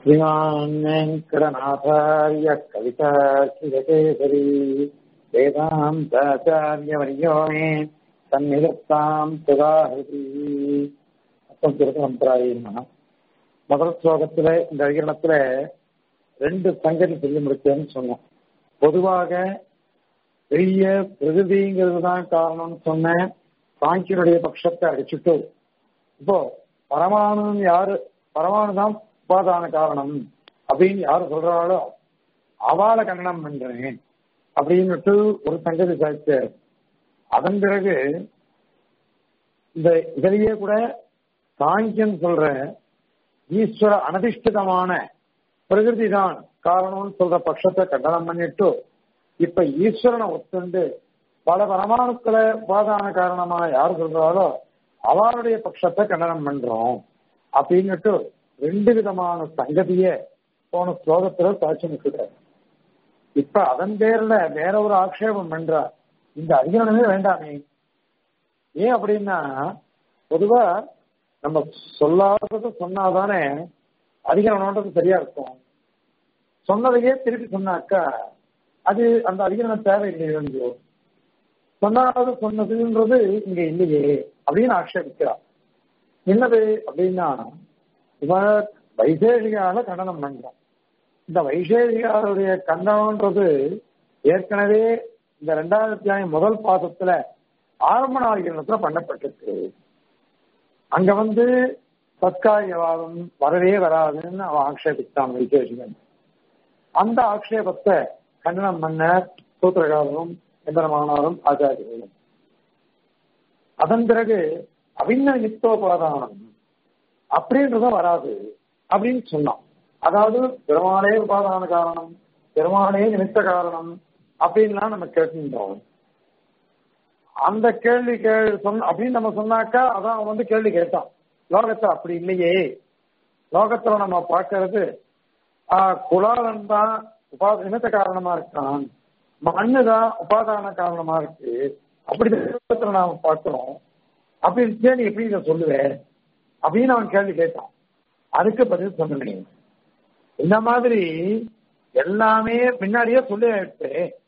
श्रीमान् वेङ्कटनाथार्य कवितार्किकेसरी वेदान्ताचार्यवर्यो मे सन्निधत्ताम् सुधाहृति அப்புறம் திருப்பரம்பராயினா முதல் ஸ்லோகத்துல இந்த அதிகரணத்துல ரெண்டு சங்கதி சொல்லி முடிச்சேன்னு சொன்னோம் பொதுவாக பெரிய பிரகிருதிங்கிறது தான் காரணம்னு சொன்னேன் சாங்கியனுடைய பட்சத்தை அடிச்சுட்டு இப்போ பரமானு யாரு பரமானு தான் உபாதான காரணம் அப்படின்னு யாரு சொல்றாளோ அவளை கண்டனம் பண்றேன் அப்படின்னுட்டு ஒரு சங்கதி சாய்ச்சு அதன் பிறகு இந்த இதிலேயே கூட சாங்கியன் சொல்ற ஈஸ்வர அனதிஷ்டிதமான பிரகிருதி தான் காரணம்னு சொல்ற பட்சத்தை கண்டனம் பண்ணிட்டு இப்ப ஈஸ்வரனை ஒத்துண்டு பல பரமாணுக்களை உபாதான காரணமா யார் சொல்றாரோ அவருடைய பட்சத்தை கண்டனம் பண்றோம் அப்படின்னுட்டு ரெண்டு விதமான சங்கதிய போன ஸ்லோகத்துல சாட்சி நிற்கிறார் இப்ப அதன் பேர்ல வேற ஒரு ஆக்ஷேபம் பண்றார் இந்த அதிகரணமே வேண்டாமே ஏன் அப்படின்னா பொதுவா நம்ம சொல்லாதது சொன்னாதானே அதிகரணம்ன்றது சரியா இருக்கும் சொன்னதையே திருப்பி சொன்னாக்கா அது அந்த அதிகரணம் தேவையில்லையோ சொன்னாவது சொன்னதுன்றது இங்க இல்லையே அப்படின்னு ஆக்ஷேபிக்கிறார் என்னது அப்படின்னா இவன் வைசேஷிகால கண்டனம் பண்றான் இந்த வைசேஷிகாருடைய கண்டனம்ன்றது ஏற்கனவே இந்த ரெண்டாயிரத்தி அத்தியாயம் முதல் பாதத்துல ஆரம்ப நாளிகரணத்துல பண்ணப்பட்டிருக்கு அங்க வந்து சத்காரியவாதம் வரவே வராதுன்னு அவன் ஆக்ஷேபித்தான் வைசேஷிகன் அந்த ஆக்ஷேபத்தை கண்டனம் பண்ண சூத்திரகாரனும் எந்திரமானாரும் ஆச்சாரியர்களும் அதன் பிறகு அபின்ன நித்தோபாதானம் அப்படின்றதும் வராது அப்படின்னு சொன்னான் அதாவது பெருமாளே உபாதான காரணம் பெருமாளே நிமித்த காரணம் அப்படின்லாம் நம்ம கேட்டுட்டோம் அந்த கேள்வி கே சொன்ன அப்படின்னு நம்ம சொன்னாக்கா அதான் அவன் வந்து கேள்வி கேட்டான் லோகத்துல அப்படி இல்லையே லோகத்துல நம்ம பார்க்கறது குலாலன் தான் உபா நிமித்த காரணமா இருக்கான் மண்ணு தான் உபாதான காரணமா இருக்கு அப்படி நாம பார்க்கிறோம் அப்படின்னு நீ எப்படி இதை சொல்லுவேன் அப்படின்னு அவன் கேள்வி கேட்டான் அதுக்கு பதில் சொன்னேன் இந்த மாதிரி எல்லாமே முன்னாடியே சொல்லி ஆயிடுச்சு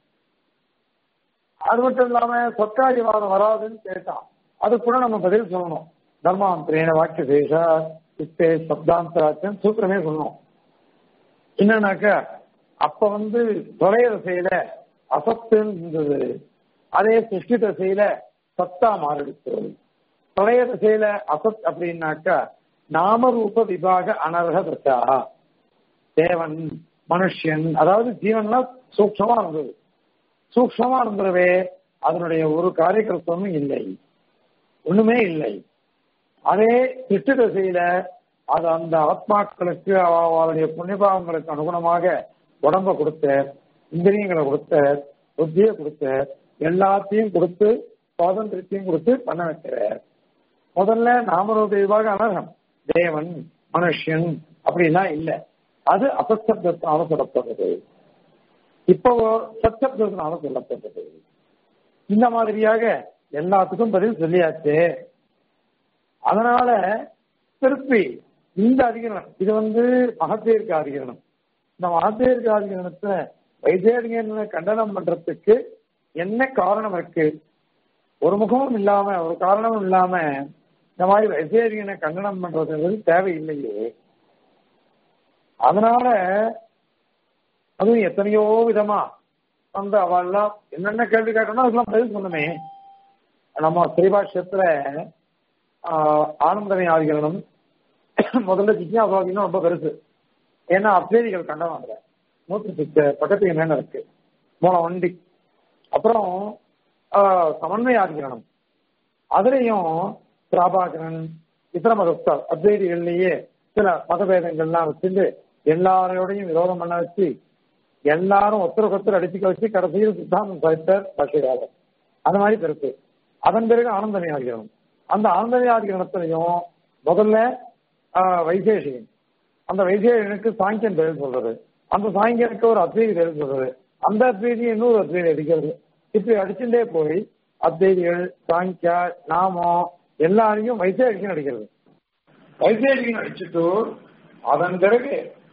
அது மட்டும் இல்லாம சொற்காரிவாதம் வராதுன்னு கேட்டான் அது கூட நம்ம பதில் சொல்லணும் தர்மாந்திரேன வாக்கிய சேஷா இத்தே சப்தாந்தராச்சன் சூத்திரமே சொல்லணும் என்னன்னாக்க அப்ப வந்து தொலைய திசையில அசத்துன்னு இருந்தது அதே சிருஷ்டி திசையில சத்தா மாறிடுச்சு தொலைய திசையில அசத் அப்படின்னாக்கா நாமரூப விபாக அனர்ஹ தசா தேவன் மனுஷன் அதாவது ஜீவன்லாம் சூக்ஷமா இருந்தது சூக்ஷமா இருந்தவே அதனுடைய ஒரு காரியகர்த்தமும் இல்லை ஒண்ணுமே இல்லை அதே சிட்டு திசையில அது அந்த ஆத்மாக்களுக்கு அவளுடைய புண்ணியபாவங்களுக்கு அனுகுணமாக உடம்ப கொடுத்த இந்திரியங்களை கொடுத்த புத்தியை கொடுத்த எல்லாத்தையும் கொடுத்து சுவாதந்திரத்தையும் கொடுத்து பண்ண வைக்கிறார் முதல்ல நாமரூபமாக அனர்ஹம் தேவன் மனுஷன் அப்படிலாம் இல்லை அது அசப்தத்தினால சொல்லப்படுறது இப்போ சச்சப்தத்தினால சொல்லப்படுறது இந்த மாதிரியாக எல்லாத்துக்கும் பதில் சொல்லியாச்சு அதனால திருப்பி இந்த அதிகரணம் இது வந்து மகத்தேர்க்க அதிகரணம் இந்த மகத்தேர்க்க அதிகரணத்துல வைத்தியர்களை கண்டனம் பண்றதுக்கு என்ன காரணம் இருக்கு ஒரு முகமும் இல்லாம ஒரு காரணமும் இல்லாம இந்த மாதிரி வைத்தியர்களை கண்டனம் பண்றது தேவையில்லையே அதனால அதுவும் எத்தனையோ விதமா வந்து அவெல்லாம் என்னென்ன கேள்வி கேட்டோம்னா அதுக்கெல்லாம் பதில் சொன்னமே நம்ம ஸ்ரீபாஷ்யத்துல ஆனந்தனை ஆதிகரணம் முதல்ல ஜிக்யாபாகினா ரொம்ப பெருசு ஏன்னா அப்சேரிகள் கண்டனம் அதுல நூத்தி சிக்ஸ் பக்கத்துக்கு என்னென்ன இருக்கு மூணு வண்டி அப்புறம் சமன்வய ஆதிகரணம் அதுலயும் பிராபாகரன் இத்தர மதஸ்தார் அத்வைதிகள்லயே சில மதபேதங்கள்லாம் வச்சுட்டு எல்லாரோடையும் விரோதம் பண்ண வச்சு எல்லாரும் ஒருத்தருக்கு ஒருத்தர் அடிச்சுக்க வச்சு கடைசியில் சித்தாந்தம் சாய்த்தார் பாஷையாளர் அந்த மாதிரி பெருசு அதன் பிறகு ஆனந்தமயாதிகரணம் அந்த ஆனந்தமயாதிகரணத்திலையும் முதல்ல வைசேஷிகன் அந்த வைசேஷனுக்கு சாங்கியன் பேர் சொல்றது அந்த சாங்கியனுக்கு ஒரு அத்வைதி பேர் சொல்றது அந்த அத்வைதி இன்னொரு அத்வைதி அடிக்கிறது இப்படி அடிச்சுட்டே போய் அத்வைதிகள் சாங்கியா நாமம் எல்லாரையும் வைசேஷிகன் அடிக்கிறது வைசேஷிகன் அடிச்சுட்டு அதன் பிறகு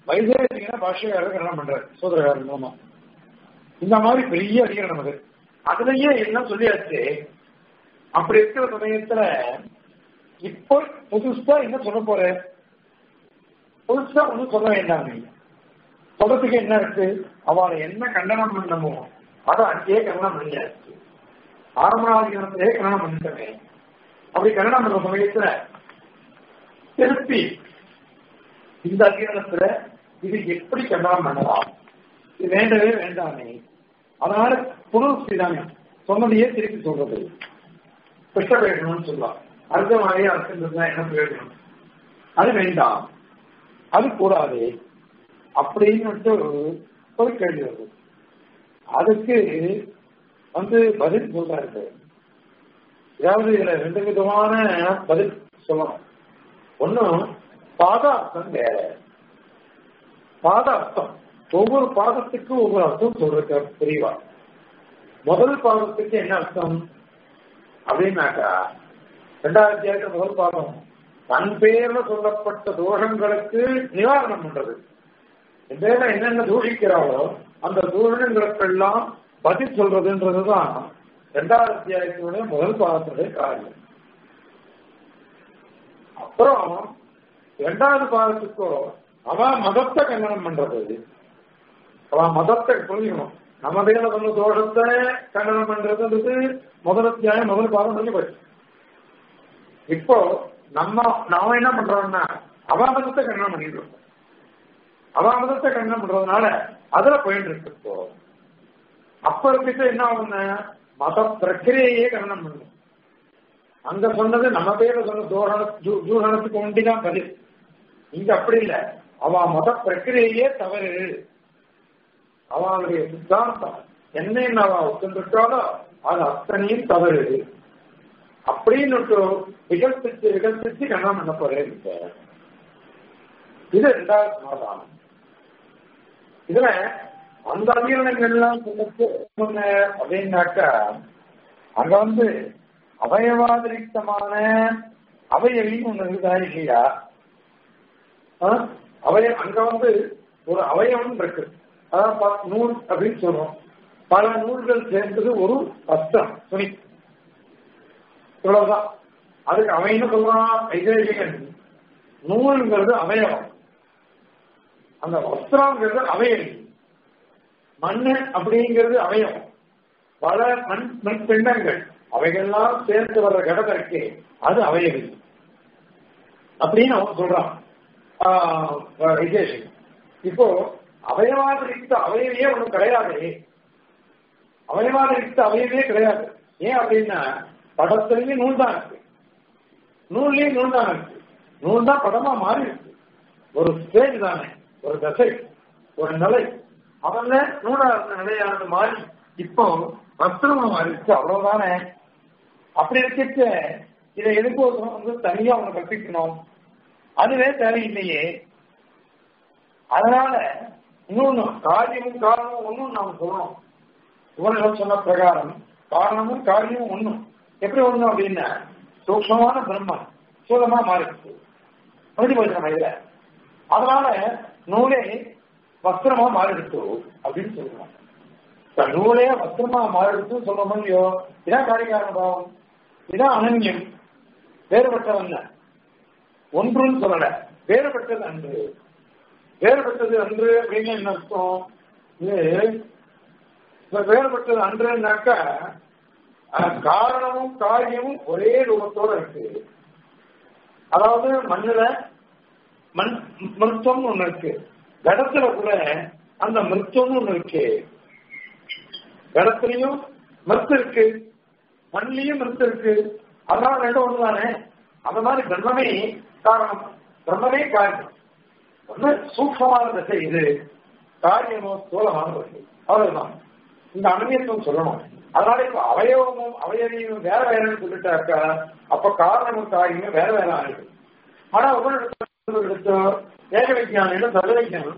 வைசேஷிகன பாஷ்யக்காரர் கல்யாணம் பண்றாரு சோதரகாரர் மூலமா இந்த மாதிரி பெரிய அதிகாரம் நமக்கு அதுலயே எல்லாம் சொல்லியாச்சு அப்படி இருக்கிற சமயத்துல இப்போ புதுசா என்ன சொல்ல போற புதுசா ஒன்றும் சொல்ல வேண்டாம் நீங்க சொல்றதுக்கு என்ன இருக்கு அவளை என்ன கண்டனம் பண்ணமோ அதை அங்கேயே கண்டனம் பண்ணியாச்சு ஆரம்பராதிகாரத்திலே கண்டனம் பண்ணிட்டமே அப்படி கண்டனம் பண்ற சமயத்துல திருப்பி இந்த அதிகாரத்துல இது எப்படி கண்டனம் பண்ணலாம் இது வேண்டவே வேண்டாமே அதனால புனருக்தி தானே சொன்னதையே திருப்பி சொல்றது கிருஷ்ண பிரயோஜனம்னு சொல்லலாம் அடுத்த மாதிரியே அர்த்தம் இருந்தா என்ன பிரயோஜனம் அது வேண்டாம் அது கூடாது அப்படின்னு ஒரு கேள்வி வருது அதுக்கு வந்து பதில் சொல்றாரு அதாவது இதுல ரெண்டு விதமான பதில் சொல்லணும் ஒன்னும் பாதார்த்தம் வேற பாதார்த்தம் ஒவ்வொரு பாதத்துக்கும் ஒவ்வொரு அர்த்தம் சொல்ற தெரியவா முதல் பாதத்துக்கு என்ன அர்த்தம் அப்படின்னாக்கா ரெண்டாயிரத்தி அத்தியாயத்துல முதல் பாதம் தன் பேர்ல சொல்லப்பட்ட தோஷங்களுக்கு நிவாரணம் பண்றது என் பேர்ல என்னென்ன தூஷிக்கிறாளோ அந்த தூஷணங்களுக்கெல்லாம் பதில் சொல்றதுன்றதுதான் ரெண்டாயிரத்தி அத்தியாயத்தினுடைய முதல் பாதத்துடைய காரியம் அப்புறம் இரண்டாவது பாதத்துக்கோ அவ மதத்தை கண்டனம் பண்றது அவ மதத்தை புரிஞ்சுக்கணும் நம்ம மேல சொன்ன தோஷத்தை கண்டனம் பண்றதுன்றது முதல் அத்தியாயம் முதல் பாதம் முடிஞ்சு போச்சு இப்போ நம்ம நாம என்ன பண்றோம்னா அவாமதத்தை கண்டனம் பண்ணிட்டு இருக்கோம் அவாமதத்தை கண்டனம் பண்றதுனால அதுல போயிட்டு இருக்கு இப்போ அப்ப இருக்கிட்ட என்ன ஆகுங்க மத பிரக்கிரியையே கண்டனம் பண்ணும் அங்க சொன்னது நம்ம பேர்ல சொன்ன தூரண தூரணத்துக்கு ஒண்டிதான் பதில் இங்க அப்படி இல்ல அவ மத பிரக்கிரியையே தவறு அவளுடைய சித்தாந்தம் என்ன அவ ஒத்துருக்காளோ அது அத்தனையும் தவறு அப்படின்னு விகல்பிச்சு விகல்பிச்சு கண்ணம் பண்ண போறேன் இது ரெண்டாவது சமாதானம் இதுல அந்த அமீரணங்கள்லாம் சொல்லுங்க அப்படின்னாக்கா அங்க வந்து அவயவாதிரிக்தமான அவையவின்னு ஒண்ணு இருக்குதா இல்லையா அவய அங்க வந்து ஒரு அவயவம் இருக்கு அதான் நூல் அப்படின்னு சொல்றோம் பல நூல்கள் சேர்ந்தது ஒரு வஸ்திரம் துணி இவ்வளவுதான் அதுக்கு அவன் என்ன சொல்றான் வைதேகிகன் நூல்ங்கிறது அவயவம் அந்த வஸ்திரங்கிறது அவயவி மண்ணு அப்படிங்கிறது அவயவம் பல மண் மண் பிண்டங்கள் அவைகள்லாம் சேர்ந்து வர்ற கடமை இருக்கே அது அவயவி அப்படின்னு அவன் சொல்றான் விஜேஷ் இப்போ அவயவாதிரித்த அவயவியே ஒன்றும் கிடையாது அவயவாதிரித்த அவயவியே கிடையாது ஏன் அப்படின்னா படத்துலயும் நூல் தான் இருக்கு நூல்லயும் நூல் தான் இருக்கு நூல் தான் படமா மாறி இருக்கு ஒரு ஸ்டேஜ் தானே ஒரு தசை ஒரு நிலை அவன்ல நூலா இருந்த நிலையானது மாறி இப்போ வஸ்திரமா மாறிடுச்சு அவ்வளவுதானே அப்படி இருக்க இதை எதுக்கு ஒரு வந்து தனியா அவங்க கற்பிக்கணும் அதுவே தேவையில்லையே அதனால இன்னொன்னு காரியமும் காரணமும் ஒன்றும் நாம் சொல்லணும் இவர்கள் சொன்ன பிரகாரம் காரணமும் காரியமும் ஒன்றும் எப்படி ஒண்ணு அப்படின்னா சூக்ஷமான பிரம்மம் சூலமா மாறிடுச்சு முடிஞ்சு போச்சு நம்ம இதுல அதனால நூலே வஸ்திரமா மாறிடுச்சு அப்படின்னு சொல்லுவாங்க நூலே வஸ்திரமா மாறிடுச்சு சொல்ல முடியும் இதான் காரிகாரண பாவம் இதான் அனன்யம் வேறுபட்டவன் ஒன்றுன்னு சொல்லல வேறுபட்டது அன்று வேறுபட்டது அன்று அப்படின்னு என்ன அர்த்தம் இது வேறுபட்டது அன்றுனாக்கா காரணமும் காரியமும் ஒரே ரூபத்தோட இருக்கு அதாவது மண்ணுல மண் மிருத்தம் ஒண்ணு இருக்கு கடத்துல கூட அந்த மிருத்தம்னு ஒண்ணு இருக்கு கடத்துலயும் மிருத்து இருக்கு மண்லயும் மிருத்து இருக்கு அதனால ரெண்டும் ஒண்ணு தானே அந்த மாதிரி பிரம்மமே காரணம் பிரம்மமே காரியம் ரொம்ப சூக்ஷமான திசை இது காரியமோ ஸ்தூலமான திசை அவ்வளவுதான் இந்த அனுமியத்துவம் சொல்லணும் அதனால இப்ப அவயவமும் அவயவியும் வேற வேறன்னு சொல்லிட்டாக்கா அப்ப காரணமும் காரியமும் வேற வேற ஆயிடுது ஆனா ஒவ்வொரு எடுத்தோ ஏக விஜயானம் சர்வ விஜயானம்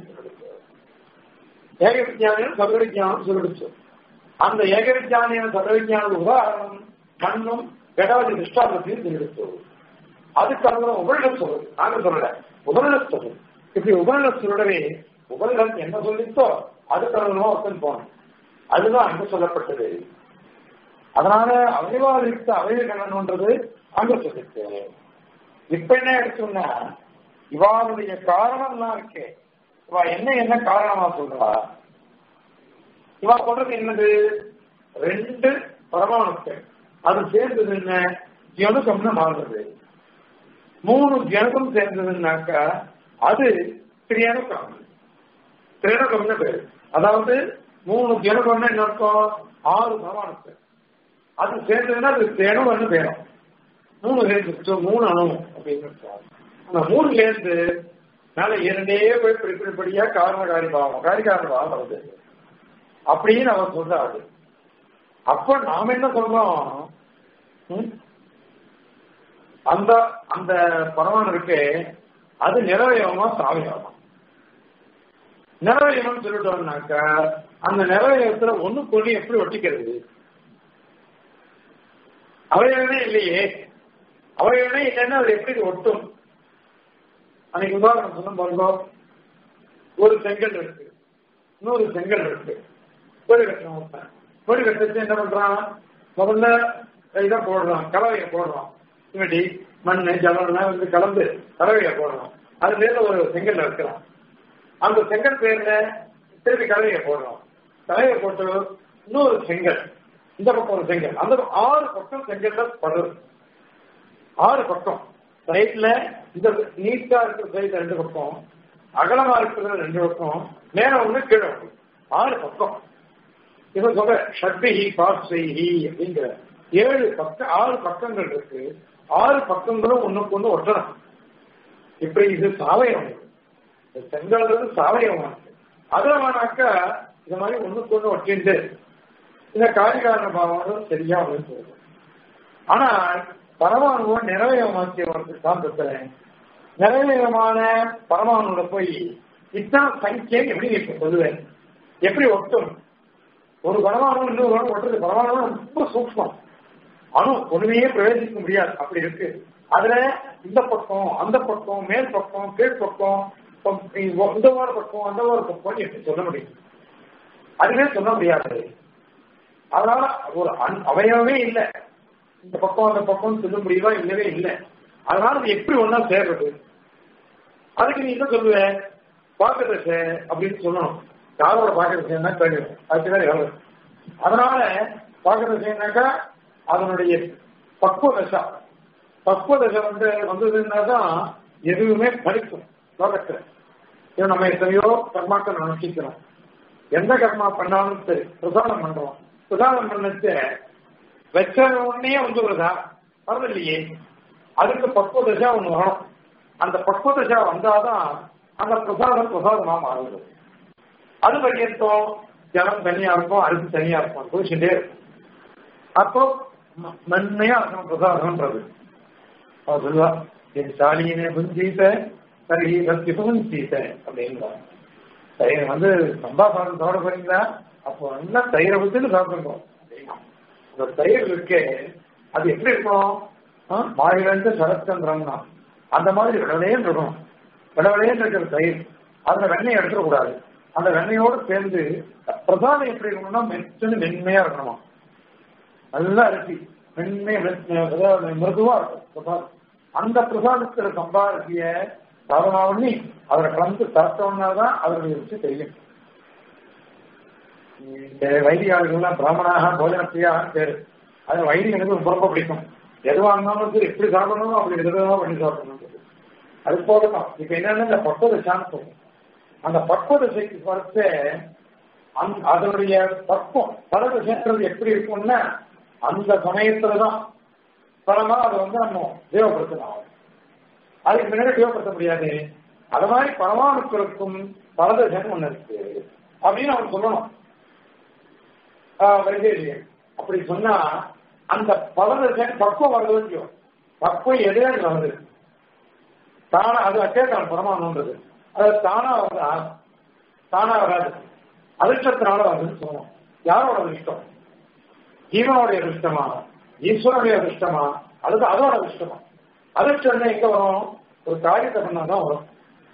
ஏக விஜயானம் சர்வ விஜயானம் சொல்லிடுச்சு அந்த ஏக விஜயானிய சர்வ விஜயான உதாரணம் மண்ணும் கடவுள் திருஷ்டாபத்தையும் சொல்லிடுச்சு அதுக்கு அவங்க உபரிடம் சொல்லுது நாங்க சொல்லல உபரிடம் சொல்லுது இப்படி உபநிடம் சொல்லவே உபநிடம் என்ன சொல்லித்தோ அது தரணுமா ஒருத்தன் போகணும் அதுதான் அங்க சொல்லப்பட்டது அதனால அவயவாதித்த அவய கண்ணன்ன்றது அங்க சொல்லிட்டு இப்ப என்ன எடுத்தோம்னா இவாளுடைய காரணம்லாம் இருக்கே இவா என்ன என்ன காரணமா சொல்றா இவா சொல்றது என்னது ரெண்டு பரமாணுக்கள் அது சேர்ந்தது என்ன ஜனுகம்னு மாறுறது மூணு ஜனகம் சேர்ந்ததுன்னாக்கா அது திரியணுகம் திரியணுகம்னு பேரு அதாவது மூணு ஜனகம்னா என்ன அர்த்தம் ஆறு பரமாணுக்கள் அது சேர்ந்ததுன்னா அது திரணம்னு பேரும் மூணு சேர்ந்து மூணு அணு அப்படின்னு அர்த்தம். அந்த மூணு சேர்ந்து மேல இரண்டே போய் படிப்படியா காரண காரிபாவம் காரிகாரண பாவம் வருது அப்படின்னு அவர் சொல்றாரு அப்ப நாம என்ன சொல்றோம் ம்? அந்த அந்த பரமானு இருக்கு அது நிறவயமா சாவயமா நிறவயம்னு சொல்லிட்டோம்னாக்கா அந்த நிறவயத்துல ஒண்ணு கொண்டு எப்படி ஒட்டிக்கிறது அவயவனே இல்லையே அவயவனே இல்லைன்னா அது எப்படி ஒட்டும் அன்னைக்கு உதாரணம் சொன்ன பாருங்க ஒரு செங்கல் இருக்கு இன்னொரு செங்கல் இருக்கு ஒரு கட்டணம் ஒருத்தன் ஒரு கட்டத்தை என்ன பண்றான் முதல்ல இதை போடுறான் கலவையை போடுறான் இவடி மண் ஜலம் வந்து கலந்து கலவையை போடுறான் அது மேல ஒரு செங்கல் இருக்கிறான் அந்த செங்கல் பேர்ல திருப்பி கலவையை போடுறோம் கலவையை போட்டு இன்னொரு செங்கல் இந்த பக்கம் ஒரு செங்கல் அந்த பக்கம் ஆறு பக்கம் செங்கல்ல படுறது ஆறு பக்கம் சைட்ல இந்த நீட்டா இருக்கிற சைட்ல ரெண்டு பக்கம் அகலமா இருக்கிற ரெண்டு பக்கம் மேல ஒண்ணு கீழே ஒண்ணு ஆறு பக்கம் இவன் சொல்ற ஷட்பிஹி பாஸ்ஹி அப்படிங்கிற ஏழு பக்கம் ஆறு பக்கங்கள் இருக்கு ஆறு பக்கங்களும் ஒண்ணுக்கு ஒண்ணு ஒட்டணும் இப்படி இது சாவயம் இந்த செங்கல்ன்றது சாவயம் அதுல வேணாக்கா இந்த மாதிரி ஒண்ணுக்கு ஒண்ணு ஒட்டிண்டு இந்த காரிகாரண பாவம் சரியா அப்படின்னு சொல்லுது ஆனா பரமாணுவம் நிறைவேறமாக்கியவருக்கு தான் பிரச்சனை நிறைவேறமான பரமாணுல போய் இத்தனை சங்கியை எப்படி இப்ப சொல்லுவேன் எப்படி ஒட்டும் ஒரு பரமாணு இன்னொரு அணு ஒட்டுறது பரமாணு ரொம்ப சூக்மம் அணு ஒண்ணுமே பிரவேசிக்க முடியாது அப்படி இருக்கு அதுல இந்த பக்கம் அந்த பக்கம் மேல் பக்கம் கீழ் பக்கம் இந்த வார பக்கம் அந்த வார பக்கம் எப்படி சொல்ல முடியும் அதுவே சொல்ல முடியாது அதனால ஒரு அவயவமே இல்லை இந்த பக்கம் அந்த பக்கம் சொல்ல முடியுதா இல்லவே இல்லை அதனால அது எப்படி ஒன்னா சேர்றது அதுக்கு நீ என்ன சொல்லுவ பாக்கதசை அப்படின்னு சொல்லணும் யாரோட பாக்கதசைன்னா கேள்வி அதுக்குதான் எவ்வளவு அதனால பாக்கதசைனாக்கா அதனுடைய பக்குவ தசா பக்குவ தசை வந்து வந்ததுன்னா தான் எதுவுமே படிக்கும் லோகத்துல இது நம்ம எத்தனையோ கர்மாக்கள் நினைச்சிக்கிறோம் எந்த கர்மா பண்ணாலும் சரி பிரசாதம் பண்றோம் பிரசாதம் பண்ணச்சு வச்ச உடனே வந்துடுறதா வரதில்லையே அதுக்கு பக்குவ தசா ஒண்ணு வரணும் அந்த பக்குவ தசா வந்தாதான் அந்த பிரசாதம் பிரசாதமா மாறுது அது பரியந்தம் ஜலம் தனியா இருக்கும் அரிசி தனியா இருக்கும் குளிச்சுட்டே இருக்கும் அப்போ மென்மையா இருக்கணும் பிரசாதம்ன்றது அவர் சொல்லுவா என் சாலியினே புஞ்சீத்த சரி பக்தி புகுஞ்சீத்த அப்படின்றாங்க தயிர் வந்து சம்பா சாதம் சாப்பிட போறீங்களா அப்போ நல்லா தயிரை விட்டு சாப்பிடுறோம் அந்த தயிர் இருக்கே அது எப்படி இருக்கணும் மாயிலிருந்து சரத்சந்திரம்னா அந்த மாதிரி விடலையேன்னு இருக்கணும் விடவிலையேன்னு இருக்கிற தயிர் அதுல வெண்ணெய் எடுத்துடக்கூடாது அந்த வெண்ணெயோடு சேர்ந்து பிரசாதம் எப்படி இருக்கணும்னா மெச்சுன்னு மென்மையா இருக்கணுமா நல்லா அரிசி மென்மையா மிருதுவா இருக்கும் பிரசாதம் அந்த பிரசாதத்துல சம்பாதிக்கிய சாதனா பண்ணி அதில் கலந்து சாப்பிட்டோம்னா தான் அதனுடைய ருச்சி தெரியும் இந்த வைதிகாரர்கள்லாம் பிராமணாக போஜனப்பிரியாக பேரு அது வைதிகனுக்கு ரொம்ப ரொம்ப பிடிக்கும் எதுவா இருந்தாலும் சரி எப்படி சாப்பிடணும் அப்படி விதவிதமா பண்ணி சாப்பிடணும் அது போகலாம் இப்ப என்னன்னா இந்த பக்குவ தசான்னு சொல்லுவோம் அந்த பக்குவ தசைக்கு பார்த்து அதனுடைய பக்குவம் பல தசைன்றது எப்படி இருக்கும்னா அந்த சமயத்துலதான் பரமா அதை வந்து நம்ம தேவப்படுத்தலாம் அதுக்கு முன்னாடி தேவப்படுத்த முடியாது அது மாதிரி பரமாணுக்களுக்கும் பரதசன் ஒண்ணு இருக்கு அப்படின்னு அவன் சொல்லணும் வைத்தேசியன் அப்படி சொன்னா அந்த பரதசன் பக்குவம் வருது இல்லையோ பக்குவம் எதே வருது தானா அது அச்சேதான் பரமாணுன்றது அது தானா வருதா தானா வராது அதிர்ஷ்டத்தினால வருதுன்னு சொல்லணும் யாரோட அதிர்ஷ்டம் ஜீவனுடைய அதிர்ஷ்டமா ஈஸ்வரனுடைய அதிர்ஷ்டமா அல்லது அதோட அதிர்ஷ்டமா அதிர்ஷ்டம் எங்க வரும் ஒரு காரியத்தை பண்ணாதான் வரும்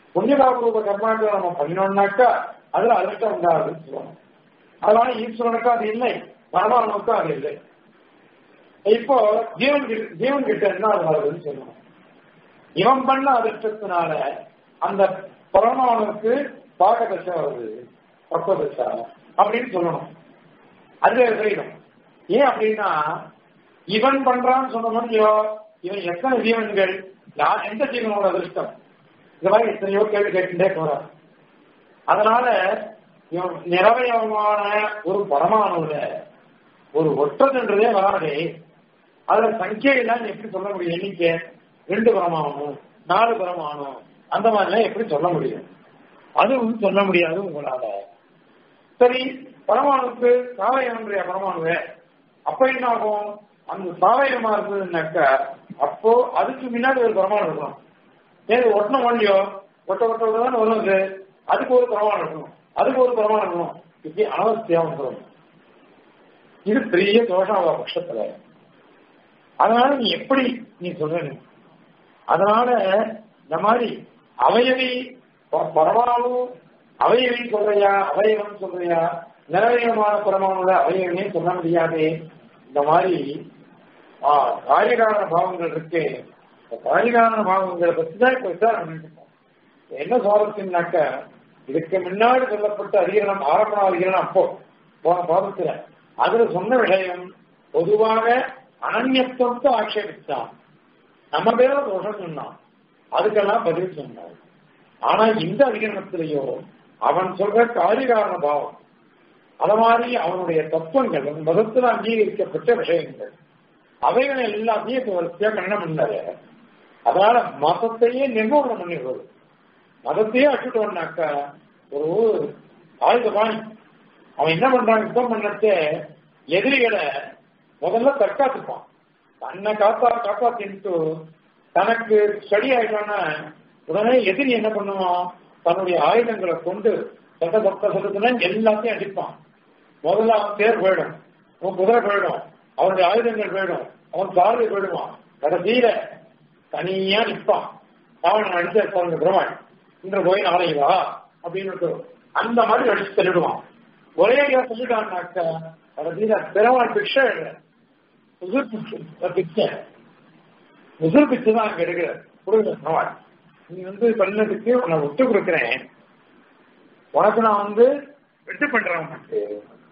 புண்ணியபாபரூப கர்மாக்களை நம்ம பண்ணினோம்னாக்கா அதுல அதிர்ஷ்டம் உண்டாகுதுன்னு சொல்லுவாங்க அதனால ஈஸ்வரனுக்கும் அது இல்லை பரமானுக்கும் அது இல்லை இப்போ ஜீவன் கிட்ட- ஜீவன் கிட்ட என்ன அது வருதுன்னு சொல்லுவோம் இவன் பண்ண அதிர்ஷ்டத்தினால அந்த பரமானுக்கு பாக தசை வருது பக்க தசை அப்படின்னு சொல்லணும் அது செய்யணும் ஏன் அப்படின்னா இவன் பண்றான்னு சொன்ன இல்லையோ இவன் எத்தனை ஜீவன்கள் யார் எந்த ஜீவனோட அதிர்ஷ்டம் இந்த மாதிரி எத்தனையோ கேள்வி கேட்டுட்டே போறார் அதனால இவன் நிறவயமான ஒரு பரமாணுல ஒரு ஒற்றதுன்றதே வராதே அதுல சங்கியெல்லாம் எப்படி சொல்ல முடியும் எண்ணிக்கை ரெண்டு பரமாணும் நாலு பரமாணும் அந்த மாதிரிலாம் எப்படி சொல்ல முடியும் அதுவும் சொல்ல முடியாது உங்களால சரி பரமாணுக்கு சாவயவன்றைய பரமாணுவே அப்ப என்ன ஆகும் அந்த சாவயமா இருந்ததுன்னாக்கா அப்போ அதுக்கு முன்னாடி ஒரு பரமாணு இருக்கணும் ஏது ஒட்டணும் ஒன்றியோ ஒட்ட ஒட்ட ஒட்ட தானே வரும் அது அதுக்கு ஒரு பிரமாணம் இருக்கணும் அதுக்கு ஒரு பிரமாணம் இருக்கணும் இப்படி அனவசியம் சொல்லணும் இது பெரிய தோஷம் அவ பட்சத்துல அதனால நீ எப்படி நீ சொல்ற அதனால இந்த மாதிரி அவயவி ப- பரமாணு அவயவி சொல்றியா அவயவன் சொல்றியா நிறவயமான பரமாணுல அவயவனே சொல்ல முடியாது இந்த மாதிரி ஆ, காரியகாரண பாவங்கள் இருக்கு இந்த காரியகாரண பாவங்களை பத்தி தான் இப்ப விசாரணை பண்ணிட்டு இருக்கோம். என்ன சுவாரஸ்யம்னாக்க இதுக்கு முன்னாடி சொல்லப்பட்ட அதிகரணம் ஆரம்ப அதிகரணம் அப்போ போன பாதத்துல அதுல சொன்ன விஷயம் பொதுவாக அனன்யத்துவத்தை ஆட்சேபித்தான் நம்ம பேர தோஷம் சொன்னான் அதுக்கெல்லாம் பதில் சொன்னான் ஆனா இந்த அதிகரணத்திலேயோ அவன் சொல்ற காரியகாரண பாவம் அத மாதிரி அவனுடைய தத்துவங்கள் அவன் மதத்தில் அங்கீகரிக்கப்பட்ட விஷயங்கள் அவைகளை எல்லாத்தையும் இப்ப வரிசையா கண்ணம் பண்ணாரு அதனால மதத்தையே நிர்மூலனம் பண்ணிடுறது மதத்தையே அச்சுட்டோம்னாக்கா ஒரு ஆயுதபாணி அவன் என்ன பண்றான் யுத்தம் பண்ணச்சே எதிரிகளை முதல்ல தற்காத்துப்பான் தன்னை காத்தா காப்பாத்தின்ட்டு தனக்கு ஸ்டடி ஆயிட்டான்னா உடனே எதிரி என்ன பண்ணுவான் தன்னுடைய ஆயுதங்களை கொண்டு சட்ட பக்க சட்டத்துல எல்லாத்தையும் அடிப்பான் முதல்ல அவன் தேர் போயிடும் அவன் குதிரை போயிடும் அவனுடைய ஆயுதங்கள் போயிடும் அவன் சார்பை போயிடுவான் கடைசியில தனியா நிற்பான் அவன் அடிச்ச பிரமான் இன்று போய் நாளை வா அப்படின்னு அந்த மாதிரி அடிச்சு தள்ளிடுவான் ஒரே ஐயா சொல்லிட்டான்னாக்க கடைசியில பெருமாள் பிக்ஷை உசுர் பிச்சை உசுர் பிச்சை தான் அங்க எடுக்கிற கொடுங்க பெருமாள் நீ வந்து பண்ணதுக்கு உன்னை விட்டு கொடுக்குறேன் உனக்கு நான் வந்து வெட்டு பண்றேன் உனக்கு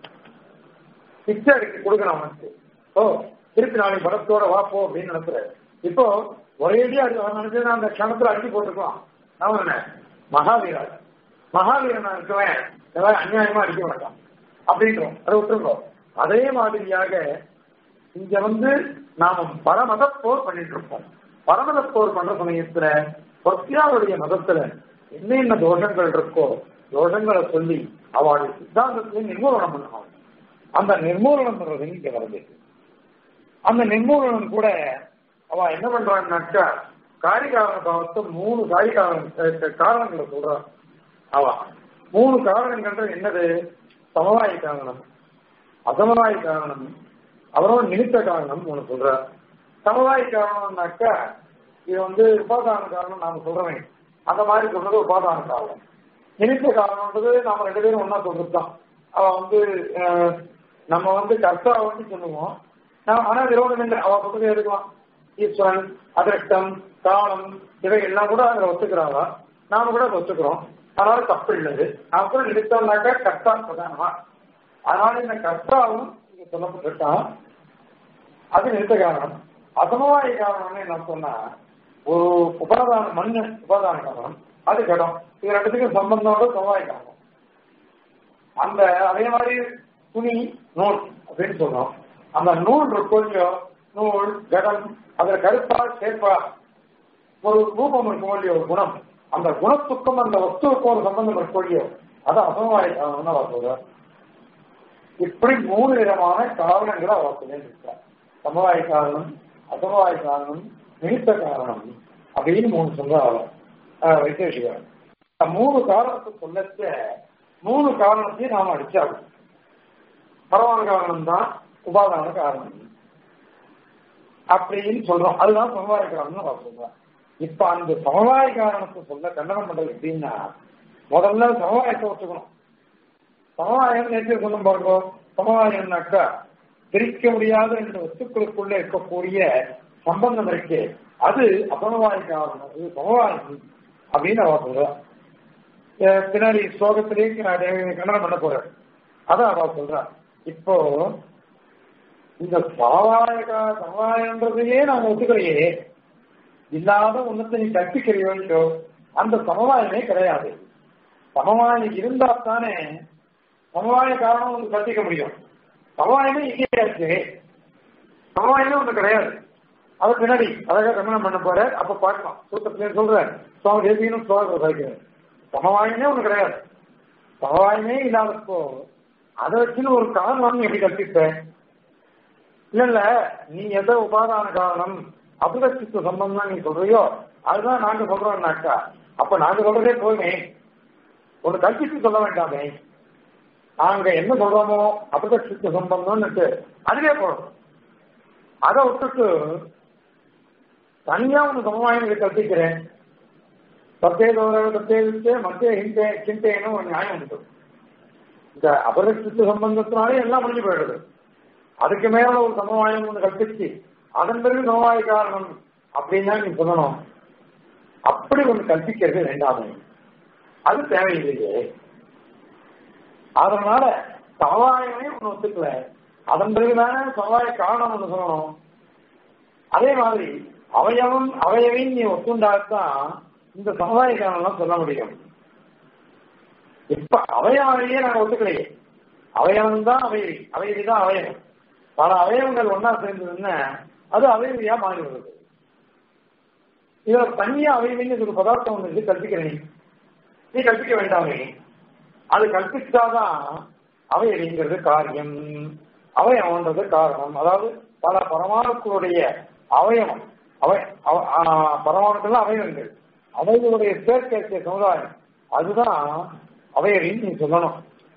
பிச்சை எடுக்க கொடுக்குறேன் உனக்கு ஓ திருப்பி நாளைக்கு படத்தோட வா போ அப்படின்னு நினைக்கிற இப்போ ஒரேடியா அவன் நினைச்சு அந்த க்ஷணத்துல அடிச்சு போட்டுக்கலாம் நான் என்ன மகாவீரன் மகாவீரனா இருக்கவன் ஏதாவது அநியாயமா அடிக்க மாட்டான் அப்படின்றோம் அதை விட்டுருங்க அதே மாதிரியாக இங்க வந்து நாம பரமத போர் பண்ணிட்டு இருப்போம் பரமத போர் பண்ற சமயத்துல பக்தியாவுடைய மதத்துல என்னென்ன தோஷங்கள் இருக்கோ தோஷங்களை சொல்லி அவளுடைய சித்தாந்தத்தை நிர்மூலனம் பண்ணணும் அந்த நிர்மூலனம் பண்றது இங்க வருது அந்த நிர்மூலனம் கூட அவ என்ன பண்றான்னாக்கா காரிகாரண பாவத்தை மூணு காரிகாரண காரணங்களை சொல்றான் அவ மூணு காரணங்கள் என்னது சமவாய காரணம் அசமவாய காரணம் அப்புறம் நிமித்த காரணம் ஒண்ணு சொல்ற சமவாய காரணம்னாக்கா இது வந்து உபாதான காரணம் நாம சொல்றேன் அந்த மாதிரி சொல்றது உபாதான காரணம் நிமித்த காரணம்ன்றது நாம ரெண்டு பேரும் ஒன்னா சொல்றது தான் அவ வந்து அஹ், நம்ம வந்து கர்த்தா வந்து சொல்லுவோம் நான் ஆனா விரோதம் இல்லை அவ சொல்றது எடுக்கலாம் ஈஸ்வரன் அதிரஷ்டம் காலம் இவை எல்லாம் கூட அதுல ஒத்துக்கிறாளா நாம கூட அதை ஒத்துக்கிறோம் அதனால தப்பு இல்லது நாம கூட நிமித்தம்னாக்கா கர்த்தா பிரதானமா அதனால இந்த கர்த்தாவும் இங்க சொல்லப்பட்டிருக்கான் அது நிறுத்த காரணம் அசமவாய காரணம்னு என்ன சொன்னா ஒரு உபாதான மண்ணு உபாதான காரணம் அது கடம் இது ரெண்டுத்துக்கும் சம்பந்தோட சமவாய காரணம் அந்த அதே மாதிரி துணி நூல் அப்படின்னு சொல்றோம் அந்த நூல் இருக்கும் இல்லையோ நூல் கடம் அதுல கருப்பா சேர்ப்பா ஒரு ரூபம் இருக்கும் இல்லையோ ஒரு குணம் அந்த குணத்துக்கும் அந்த வஸ்துவுக்கும் ஒரு சம்பந்தம் இருக்கும் இல்லையோ அது அசமவாய காரணம்னு அவர் சொல்றார் இப்படி மூணு விதமான காரணங்களை அவர் சொல்லியிருக்கார் சமவாய காரணம் அசமவாய காரணம் நிமித்த காரணம் அப்படின்னு மூணு சொல்றாங்க வைத்தேஷிகர் இந்த மூணு காரணத்தை சொல்லச்ச மூணு காரணத்தையும் நாம அடிச்சாகும் பரவான காரணம் தான் உபாதான காரணம் அப்படின்னு சொல்றோம் அதுதான் சமவாய காரணம்னு அவர் சொல்றார் இப்ப அந்த சமவாய காரணத்தை சொல்ல கண்டனம் பண்றது எப்படின்னா முதல்ல சமவாயத்தை ஒத்துக்கணும் சமவாயம் நேற்று சொல்லும் பாருங்க சமவாயம்னாக்கா பிரிக்க முடியாத ரெண்டு வஸ்துக்களுக்குள்ள இருக்கக்கூடிய சம்பந்தம் இருக்கு அது அசமவாய காரணம் அது சமவாயம் அப்படின்னு அவ சொல்றா அஹ் பின்னாடி ஸ்லோகத்திலேயே நான் கண்டனம் பண்ண போறேன் அதான் அவ சொல்றா இப்போ இந்த சமவாய கா- சமவாயன்றதையே நாங்க ஒத்துக்கலையே இல்லாத ஒன்னத்தை நீ கற்பிக்கிறையோ இல்லையோ அந்த சமவாயமே கிடையாது சமவாயம் இருந்தா தானே சமவாய காரணம் ஒன்று கற்பிக்க முடியும் சமவாயமே இங்கே இருக்கு சமவாயமே ஒன்று கிடையாது அது பின்னாடி அழகா கமனம் பண்ண போற அப்ப பார்க்கலாம் சூத்திரத்திலே சொல்றேன் சுவாமி தேசியனும் சுவாமி சாய்க்கிறேன் சமவாயமே ஒன்று கிடையாது சமவாயமே இல்லாதப்போ அதை வச்சுன்னு ஒரு காரணம் எப்படி கற்பிப்பேன் இல்ல இல்ல நீ எதை உபாதான காரணம் அபுதச்சித்து சம்பந்தம் நீ சொல்றியோ அதுதான் நாங்க சொல்றோம்னாக்கா அப்ப நாங்க சொல்றதே போதுமே ஒரு கல்பித்து சொல்ல வேண்டாமே நாங்க என்ன சொல்றோமோ அபுதச்சித்து சம்பந்தம்னு அதுவே போதும் அதை விட்டுட்டு தனியா ஒன்று சமமாயம் கற்பிக்கிறேன் சத்தே கௌரவ சத்தே விட்டு மத்திய ஹிந்தே சிந்தைன்னு ஒரு நியாயம் உண்டு இந்த அபரிசித்து சம்பந்தத்தினாலே எல்லாம் முடிஞ்சு போயிடுது அதுக்கு மேல ஒரு சமவாயம் ஒன்று கற்பிச்சு அதன் பிறகு சமவாய காரணம் அப்படின்னு தான் நீ சொல்லணும் அப்படி ஒன்று கற்பிக்கிறது வேண்டாமே அது தேவையில்லையே அதனால சமவாயமே ஒன்று ஒத்துக்கல அதன் பிறகுதானே சமவாய காரணம் ஒன்று சொல்லணும் அதே மாதிரி அவயவம் அவயவையும் நீ ஒத்துண்டாத்தான் இந்த சமவாய காரணம்லாம் சொல்ல முடியும் இப்ப அவயவையே நாங்க ஒத்துக்கலையே அவயவம் தான் அவையவி அவையவி தான் அவயவம் பல அவயவங்கள் ஒன்னா சேர்ந்ததுன்னா அது அவயவியா மாறி வருது இதுல தனியா அவயவின்னு ஒரு பதார்த்தம் ஒன்று இருக்கு கற்பிக்கிறேன் நீ. நீ கற்பிக்க வேண்டாமே அது கற்பிச்சாதான் அவயவிங்கிறது காரியம் அவயவன்றது காரணம் அதாவது பல பரமாணுக்களுடைய அவயவம் அவ அவ- ஆ, பரமாணுக்கள்லாம் அவயவங்கள் அவைகளுடைய சேர்க்கை சமுதாயம் அதுதான் அவையவின்னு நீ சொல்லணும்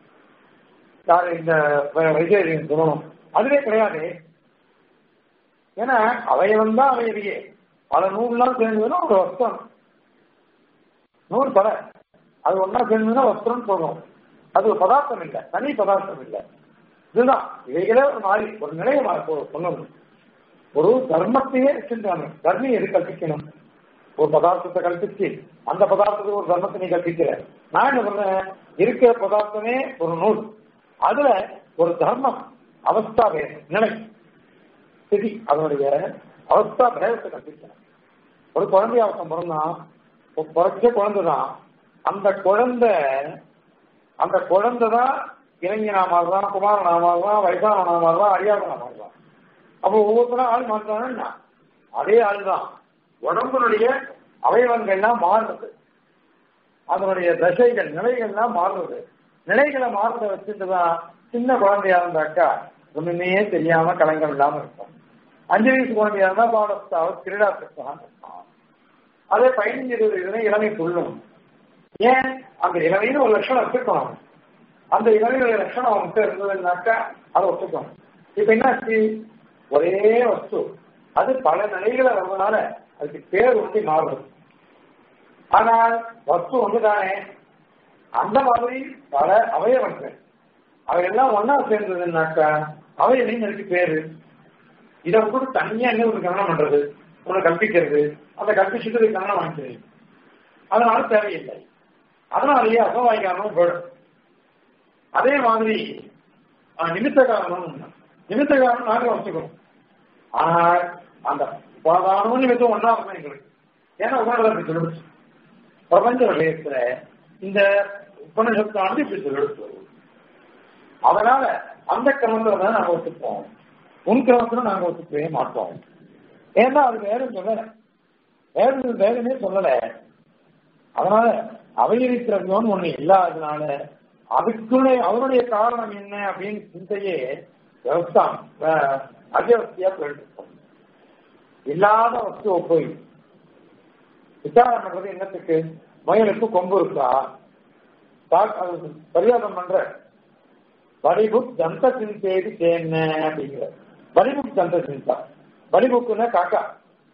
யாரு இந்த வைத்தியரின் சொல்லணும் அதுவே கிடையாது ஏன்னா அவயவம் தான் அவையவியே பல நூல்லாம் சேர்ந்ததுன்னா ஒரு வஸ்திரம் நூல் பல அது ஒன்னா சேர்ந்ததுன்னா வஸ்திரம் சொல்றோம் அது ஒரு பதார்த்தம் இல்லை தனி பதார்த்தம் இல்லை இதுதான் இவைகளே ஒரு மாறி ஒரு நிலையை மா- சொ- சொல்லணும் ஒரு தர்மத்தையே வச்சிருக்காங்க தர்மம் எது கற்பிக்கணும் ஒரு பதார்த்தத்தை கற்பிச்சு அந்த பதார்த்தத்துக்கு ஒரு தர்மத்தை நீ கற்பிக்கிற நான் என்ன சொன்னேன் இருக்கிற பதார்த்தமே ஒரு நூல் அதுல ஒரு தர்மம் அவஸ்தா வேணும் நிலை ஸ்திதி அதனுடைய அவஸ்தா பேதத்தை கற்பிக்கிறேன் ஒரு குழந்தைய அவசரம் பிறந்தான் ஒரு பிறச்ச குழந்தை தான் அந்த குழந்தை அந்த குழந்தை தான் இளைஞனா மாறுறான் குமாரனா மாறுறான் வயசானவனா மாறுறான் அறியாதவனா மாறுறான் அப்போ ஒவ்வொருத்தரும் ஆள் மாறுறாங்கன்னா அதே ஆள் தான் உடம்புடைய அவயவங்கள்லாம் மாறுறது அதனுடைய தசைகள் நிலைகள்லாம் மாறுறது நிலைகளை மாறுறத வச்சுட்டு தான் சின்ன குழந்தையா இருந்தாக்கா ஒண்ணுமே தெரியாம கலங்கம் இல்லாம இருக்கும் அஞ்சு வயசு குழந்தையா இருந்தா பாடஸ்தாவ கிரீடா இருப்பான் அதே பதினஞ்சு இருபது இதுல இளமை சொல்லும் ஏன் அந்த இளமைன்னு ஒரு லட்சணம் வச்சுக்கணும் அந்த இளமையுடைய லட்சணம் அவன்கிட்ட இருந்ததுன்னாக்கா அதை ஒத்துக்கணும் இப்ப என்னாச்சு ஒரே வஸ்து அது பல நிலைகளை வர்றதுனால அதுக்கு பேர் வந்து மாறுது ஆனால் வஸ்து ஒண்ணுதானே அந்த மாதிரி பல அவயவங்கள் அவையெல்லாம் ஒன்னா சேர்ந்ததுன்னாக்கா அவையவையும் அதுக்கு பேரு இதை கூட தனியா என்ன ஒரு கவனம் பண்றது உன்னை கற்பிக்கிறது அந்த கற்பிச்சுட்டு கவனம் வாங்கிக்கிறது அதனால தேவையில்லை அதனாலேயே அசவாய் காரணம் போயிடும் அதே மாதிரி அஹ், நிமித்த காரணம் ஒண்ணு. நிமித்த காரணம் நாங்க வச்சுக்கணும் ஆனால் அந்த உபாதானமும் நிமித்தம் ஒன்னா இருக்கும் எங்களுக்கு ஏன்னா உபநிடத்தை சொல்லிடுச்சு பிரபஞ்ச விஷயத்துல இந்த உபநிஷத்தானது இப்படி சொல்லிடுச்சு அதனால அந்த கிரமத்துல தான் நாங்க ஒத்துப்போம் உன் கிரமத்துல நாங்க ஒத்துக்கவே மாட்டோம் ஏன்னா அது வேற சொல்லல வேற வேறமே சொல்லல அதனால அவையிருக்கிறதுன்னு ஒண்ணு இல்லாததுனால அதுக்குள்ள அவருடைய காரணம் என்ன அப்படின்னு சிந்தையே விவசாயம் அத்தியாவசியா போயிட்டு இருக்கும். இல்லாத வஸ்துவை போய் விசாரம் பண்றது என்னத்துக்கு முயலுக்கு கொம்பு இருக்கா தா- அது பரிகாரம் பண்ற வலிபுக் தந்த சிந்தேதி தேன்ன அப்படிங்கிற வலிபுக் தந்த சிந்தா வலிபுக்குன்னா காக்கா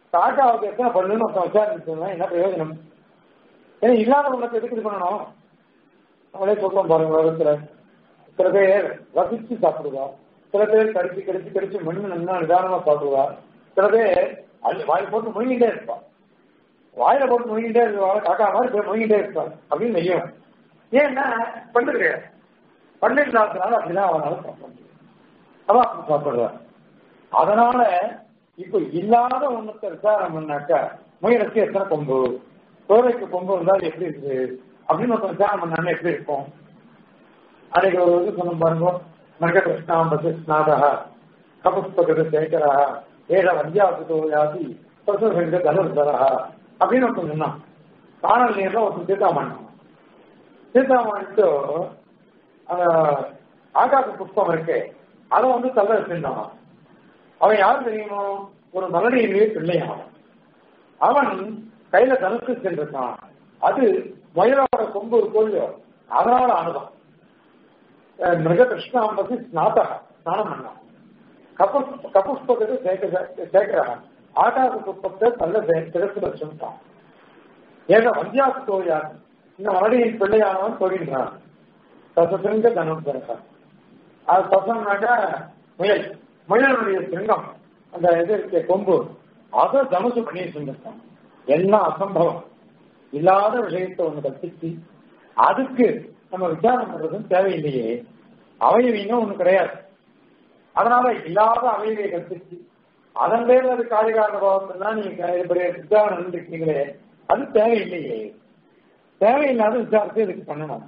காக்காவுக்கு எத்தனை பல்லுன்னு ஒருத்தன் விசாரிச்சுன்னா என்ன பிரயோஜனம் ஏன்னா இல்லாத உனக்கு எதுக்கு இது பண்ணணும் அவங்களே சொல்லுவோம் பாருங்க உலகத்துல சில பேர் ரசிச்சு சாப்பிடுவா சில பேர் கடிச்சு கடிச்சு கடிச்சு மண்ணு நல்லா நிதானமா சாப்பிடுவா சில பேர் அது வாய் போட்டு முழுங்கிட்டே இருப்பா வாயில போட்டு முழுங்கிட்டே இருப்பா காக்கா மாதிரி போய் முழுங்கிட்டே இருப்பா அப்படின்னு நெய்யும் ஏன்னா பல்லு கிடையாது பல்லு இல்லாததுனால அப்படிதான் அவனால சாப்பிட முடியும் அதான் அப்படி சாப்பிடுறா அதனால இப்ப இல்லாத ஒண்ணுத்த விசாரம் பண்ணாக்கா முயலுக்கு எத்தனை கொம்பு கோரைக்கு கொம்பு இருந்தால் எப்படி இருக்கு அப்படின்னு ஒருத்தன் விசாரம் பண்ணாங்க எப்படி இருக்கும் அன்னைக்கு ஒரு இது சொன்ன பாருங்க மர்ககிருஷ்ணாம் பசிஸ்நாதா கபுஸ்பகத சேகரா ஏழ வந்தியாசுதோ யாசி பிரசங்க தனுர்தரா அப்படின்னு ஒருத்தன் சொன்னான் காணல் நீர்ல ஒருத்தன் தீர்த்தாமண்ணான் தீர்த்தாமணிட்டு அந்த ஆகாச புஷ்பம் இருக்கு அதை வந்து தள்ள வச்சிருந்தான் அவன் யார் தெரியுமோ ஒரு மலடியிலேயே பிள்ளையான் அவன் கையில தனுக்கு சென்றிருக்கான் அது மயிலோட கொம்பு ஒரு கோழியோ அதனால அனுபவம் மிருக கிருஷ்ணாம்பதி ஸ்நாதக ஸ்நானம் பண்ணான் கபு கபுஷ்பத்துக்கு சேர்க்க சேர்க்கிறான் ஆகாச புஷ்பத்தை தள்ள திறத்து வச்சுட்டான் ஏக வந்தியாசு தோழியார் இந்த மலடியின் பிள்ளையானவன் தொழில்கிறான் தசசிருங்க தனம் பிறக்கான் அது தசம்னாக்கா முயல் முயலுடைய சிங்கம் அந்த இது இருக்க கொம்பு அதை தனுசு பண்ணி செஞ்சிருக்கான் எல்லாம் அசம்பவம் இல்லாத விஷயத்தை ஒண்ணு கற்பிச்சு அதுக்கு நம்ம விசாரம் பண்றதும் தேவையில்லையே அவயவின்னு ஒண்ணு கிடையாது அதனால இல்லாத அவயவியை கற்பிச்சு அதன் பேர் அது காரிகாரண பாவத்தில் தான் நீங்க இப்படி விசாரம் இருக்கீங்களே அது தேவையில்லையே தேவையில்லாத விசாரத்தை இதுக்கு பண்ணணும்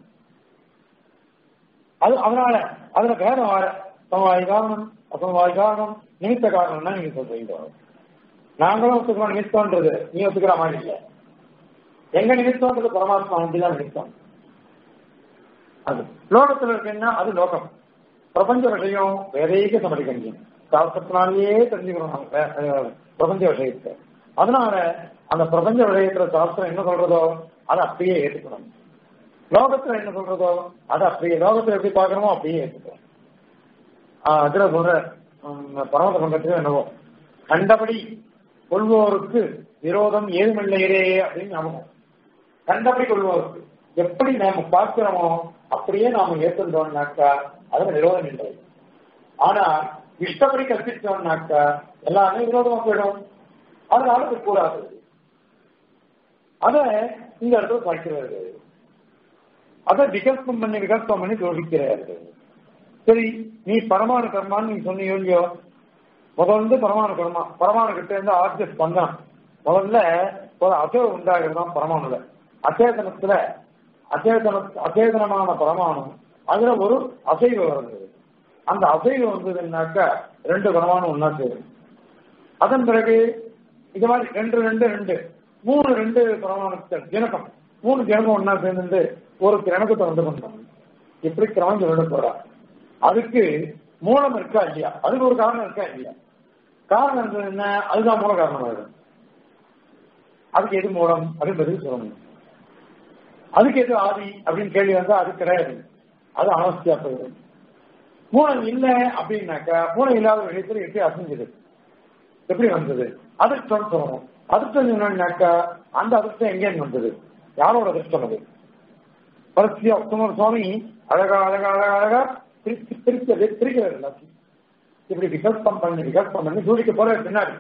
அது அதனால அதுல பேரம் வர சமவாய் காரணம் அசமவாய் காரணம் நிமித்த காரணம்னா நீங்க சொல்றீங்க நாங்களும் ஒத்துக்கிறோம் நிமித்தம்ன்றது நீ ஒத்துக்கிற மாதிரி இல்லை எங்க நிமித்தம்ன்றது பரமாத்மா ஒன்றிதான் நிமித்தம் அது லோகத்துல இருக்குன்னா அது லோகம் பிரபஞ்ச விஷயம் வேறைக்கு சமடிக்க முடியும் சாஸ்திரத்தினாலேயே தெரிஞ்சுக்கிறோம் நம்ம பிரபஞ்ச விஷயத்தை அதனால அந்த பிரபஞ்ச விஷயத்துல சாஸ்திரம் என்ன சொல்றதோ அதை அப்படியே ஏற்றுக்கணும் லோகத்துல என்ன சொல்றதோ அதை அப்படியே லோகத்துல எப்படி பாக்குறோமோ அப்படியே ஏற்றுக்கணும் அதுல சொல்ற பரமத பங்கத்துக்கு என்னவோ கண்டபடி கொள்வோருக்கு விரோதம் ஏதுமில்லையரே அப்படின்னு ஞாபகம் கண்டபடி கொள்வோருக்கு எப்படி நாம பார்க்கிறோமோ அப்படியே நாம ஏற்றுட்டோம்னாக்கா அதுல விரோதம் இல்லை ஆனா இஷ்டப்படி கற்பிச்சோம்னாக்கா எல்லாமே விரோதமா போயிடும் அதனால அது கூடாது அத இந்த இடத்துல பார்க்கிறது அதை விகல்பம் பண்ணி விகல்பம் பண்ணி ஜோடிக்கிறாரு சரி நீ பரமாணு கர்மான்னு நீ சொன்னீங்க இல்லையோ முதல்ல பரமாணு கர்மா பரமாணு கிட்ட இருந்து ஆர்ஜஸ் பண்ணான் முதல்ல ஒரு அசைவு உண்டாகிறது தான் பரமாணுல அச்சேதனத்துல அச்சேதன அச்சேதனமான பரமாணு அதுல ஒரு அசைவு வருது அந்த அசைவு வந்ததுன்னாக்கா ரெண்டு பரமாணு ஒன்னா சேரும் அதன் பிறகு இது மாதிரி ரெண்டு ரெண்டு ரெண்டு மூணு ரெண்டு பரமாணுக்கள் ஜனகம் மூணு ஜனகம் ஒன்னா சேர்ந்து ஒரு கிரணக்கத்தை வந்து பண்ணோம் இப்படி கிரமம் சொல்லிட போறா அதுக்கு மூலம் இருக்கா இல்லையா அதுக்கு ஒரு காரணம் இருக்கா இல்லையா காரணம் இருந்தது என்ன அதுதான் மூல காரணம் ஆயிடும் அதுக்கு எது மூலம் அப்படின்னு பதில் சொல்லணும் அதுக்கு எது ஆதி அப்படின்னு கேள்வி வந்தா அது கிடையாது அது அனவசியா போயிடும் மூலம் இல்லை அப்படின்னாக்கா மூலம் இல்லாத விஷயத்துல எப்படி அசைஞ்சது எப்படி வந்தது அதிர்ஷ்டம் சொல்லணும் அதிர்ஷ்டம் என்னன்னாக்கா அந்த அதிர்ஷ்டம் எங்கேன்னு வந்தது யாரோட அதிர்ஷ்டம் அது பரஸ்தியா உத்தமர் சுவாமி அழகா அழகா அழகா அழகா பிரிச்சு பிரிச்சது பிரிக்கிறது எல்லாத்தையும் இப்படி விகல்பம் பண்ணி விகல்பம் பண்ணி சூழிக்க போற பின்னாடி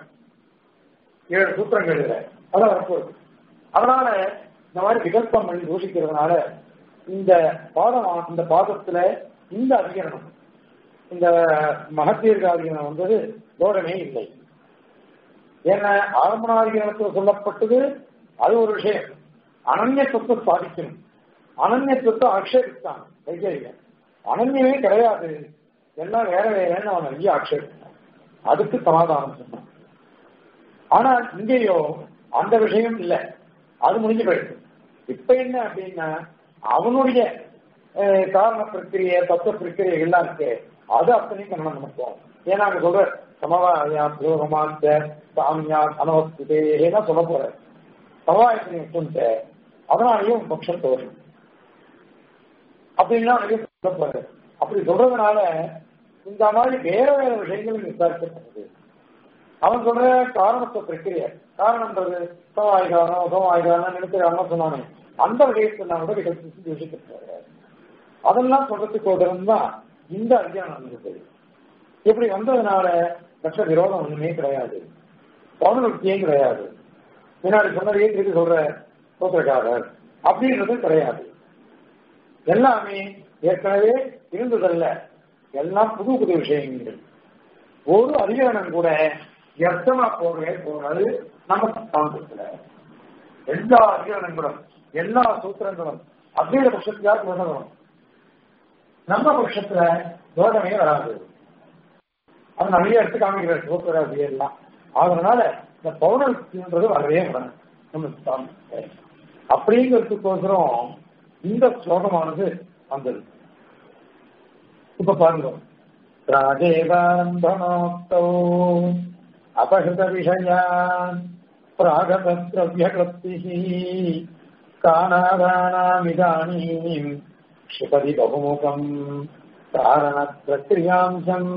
ஏழு சூத்திரங்கள் எழுதுற அதான் வரப்போகுது அதனால இந்த மாதிரி விகல்பம் பண்ணி தூஷிக்கிறதுனால இந்த பாதம் இந்த பாதத்துல இந்த அதிகரணம் இந்த மகத்தீர்க்க அதிகரணம் வந்தது தோடமே இல்லை ஏன்னா ஆரம்பணாதிகரணத்தில் சொல்லப்பட்டது அது ஒரு விஷயம் அனன்யத்துவத்தை சாதிக்கணும் அனன்யத்துவத்தை ஆக்ஷேபித்தான் வைத்தியர்கள் அனன்யமே கிடையாது எல்லாம் வேற வேறன்னு அவன் நிறைய ஆக்ஷேபித்தான் அதுக்கு சமாதானம் சொன்னான் ஆனா இங்கேயோ அந்த விஷயம் இல்லை அது முடிஞ்சு போயிடுது இப்ப என்ன அப்படின்னா அவனுடைய காரண பிரக்கிரிய தத்துவ பிரக்கிரிய எல்லாம் இருக்கு அது அத்தனையும் கண்ணம் நமக்கும் ஏன்னா அங்க சொல்ற சமவாயா புரோகமாத்த சாமியா அனவஸ்திதேனா சொல்ல போற சமவாயத்தினை சொல்லிட்டு அதனாலேயும் பக்ஷம் தோறும் அப்படின்னா சொல்ல போற அப்படி சொல்றதுனால இந்த மாதிரி வேற வேற விஷயங்களும் விசாரிக்கப்பட்டது அவன் சொல்ற காரணத்தை பிரக்கிரிய காரணம்ன்றது சவாய்காரம் சவாய்காரம் நினைக்கிறாங்க சொன்னானே அந்த விஷயத்தை நான் கூட கிட்ட யோசிக்கிறாரு அதெல்லாம் சொல்றதுக்கு உதவும் தான் இந்த அத்தியானம் இருக்குது இப்படி வந்ததுனால கஷ்ட விரோதம் ஒண்ணுமே கிடையாது பௌர்ணமியே கிடையாது முன்னாடி சொன்னதையே திருப்பி சொல்ற சோத்திரக்காரர் அப்படின்றது கிடையாது எல்லாமே ஏற்கனவே இருந்ததல்ல எல்லாம் புது புது விஷயங்கள் ஒரு அதிகாரம் கூட எத்தமா போகவே போகாது நம்ம சித்தாந்தத்துல எல்லா அதிகாரங்களும் எல்லா சூத்திரங்களும் அப்படிங்கிற பட்சத்துக்காக தோஷம் நம்ம பட்சத்துல தோஷமே வராது அது நிறைய எடுத்து காமிக்கிற சூத்திர எல்லாம் அதனால இந்த பௌர்ணமின்றது வரவே வராது நம்ம சித்தாந்தத்துல அப்படிங்கிறதுக்கோசரம் இந்த ஸ்லோகமானது வந்தது இப்ப பாருங்க ராஜேவாரம்பணோக்தோ அபகிருத விஷயான் प्रागतद्रव्यकृतिः कानादानामिदानीम् क्षिपति बहुमुखम् कारणप्रक्रियांशम्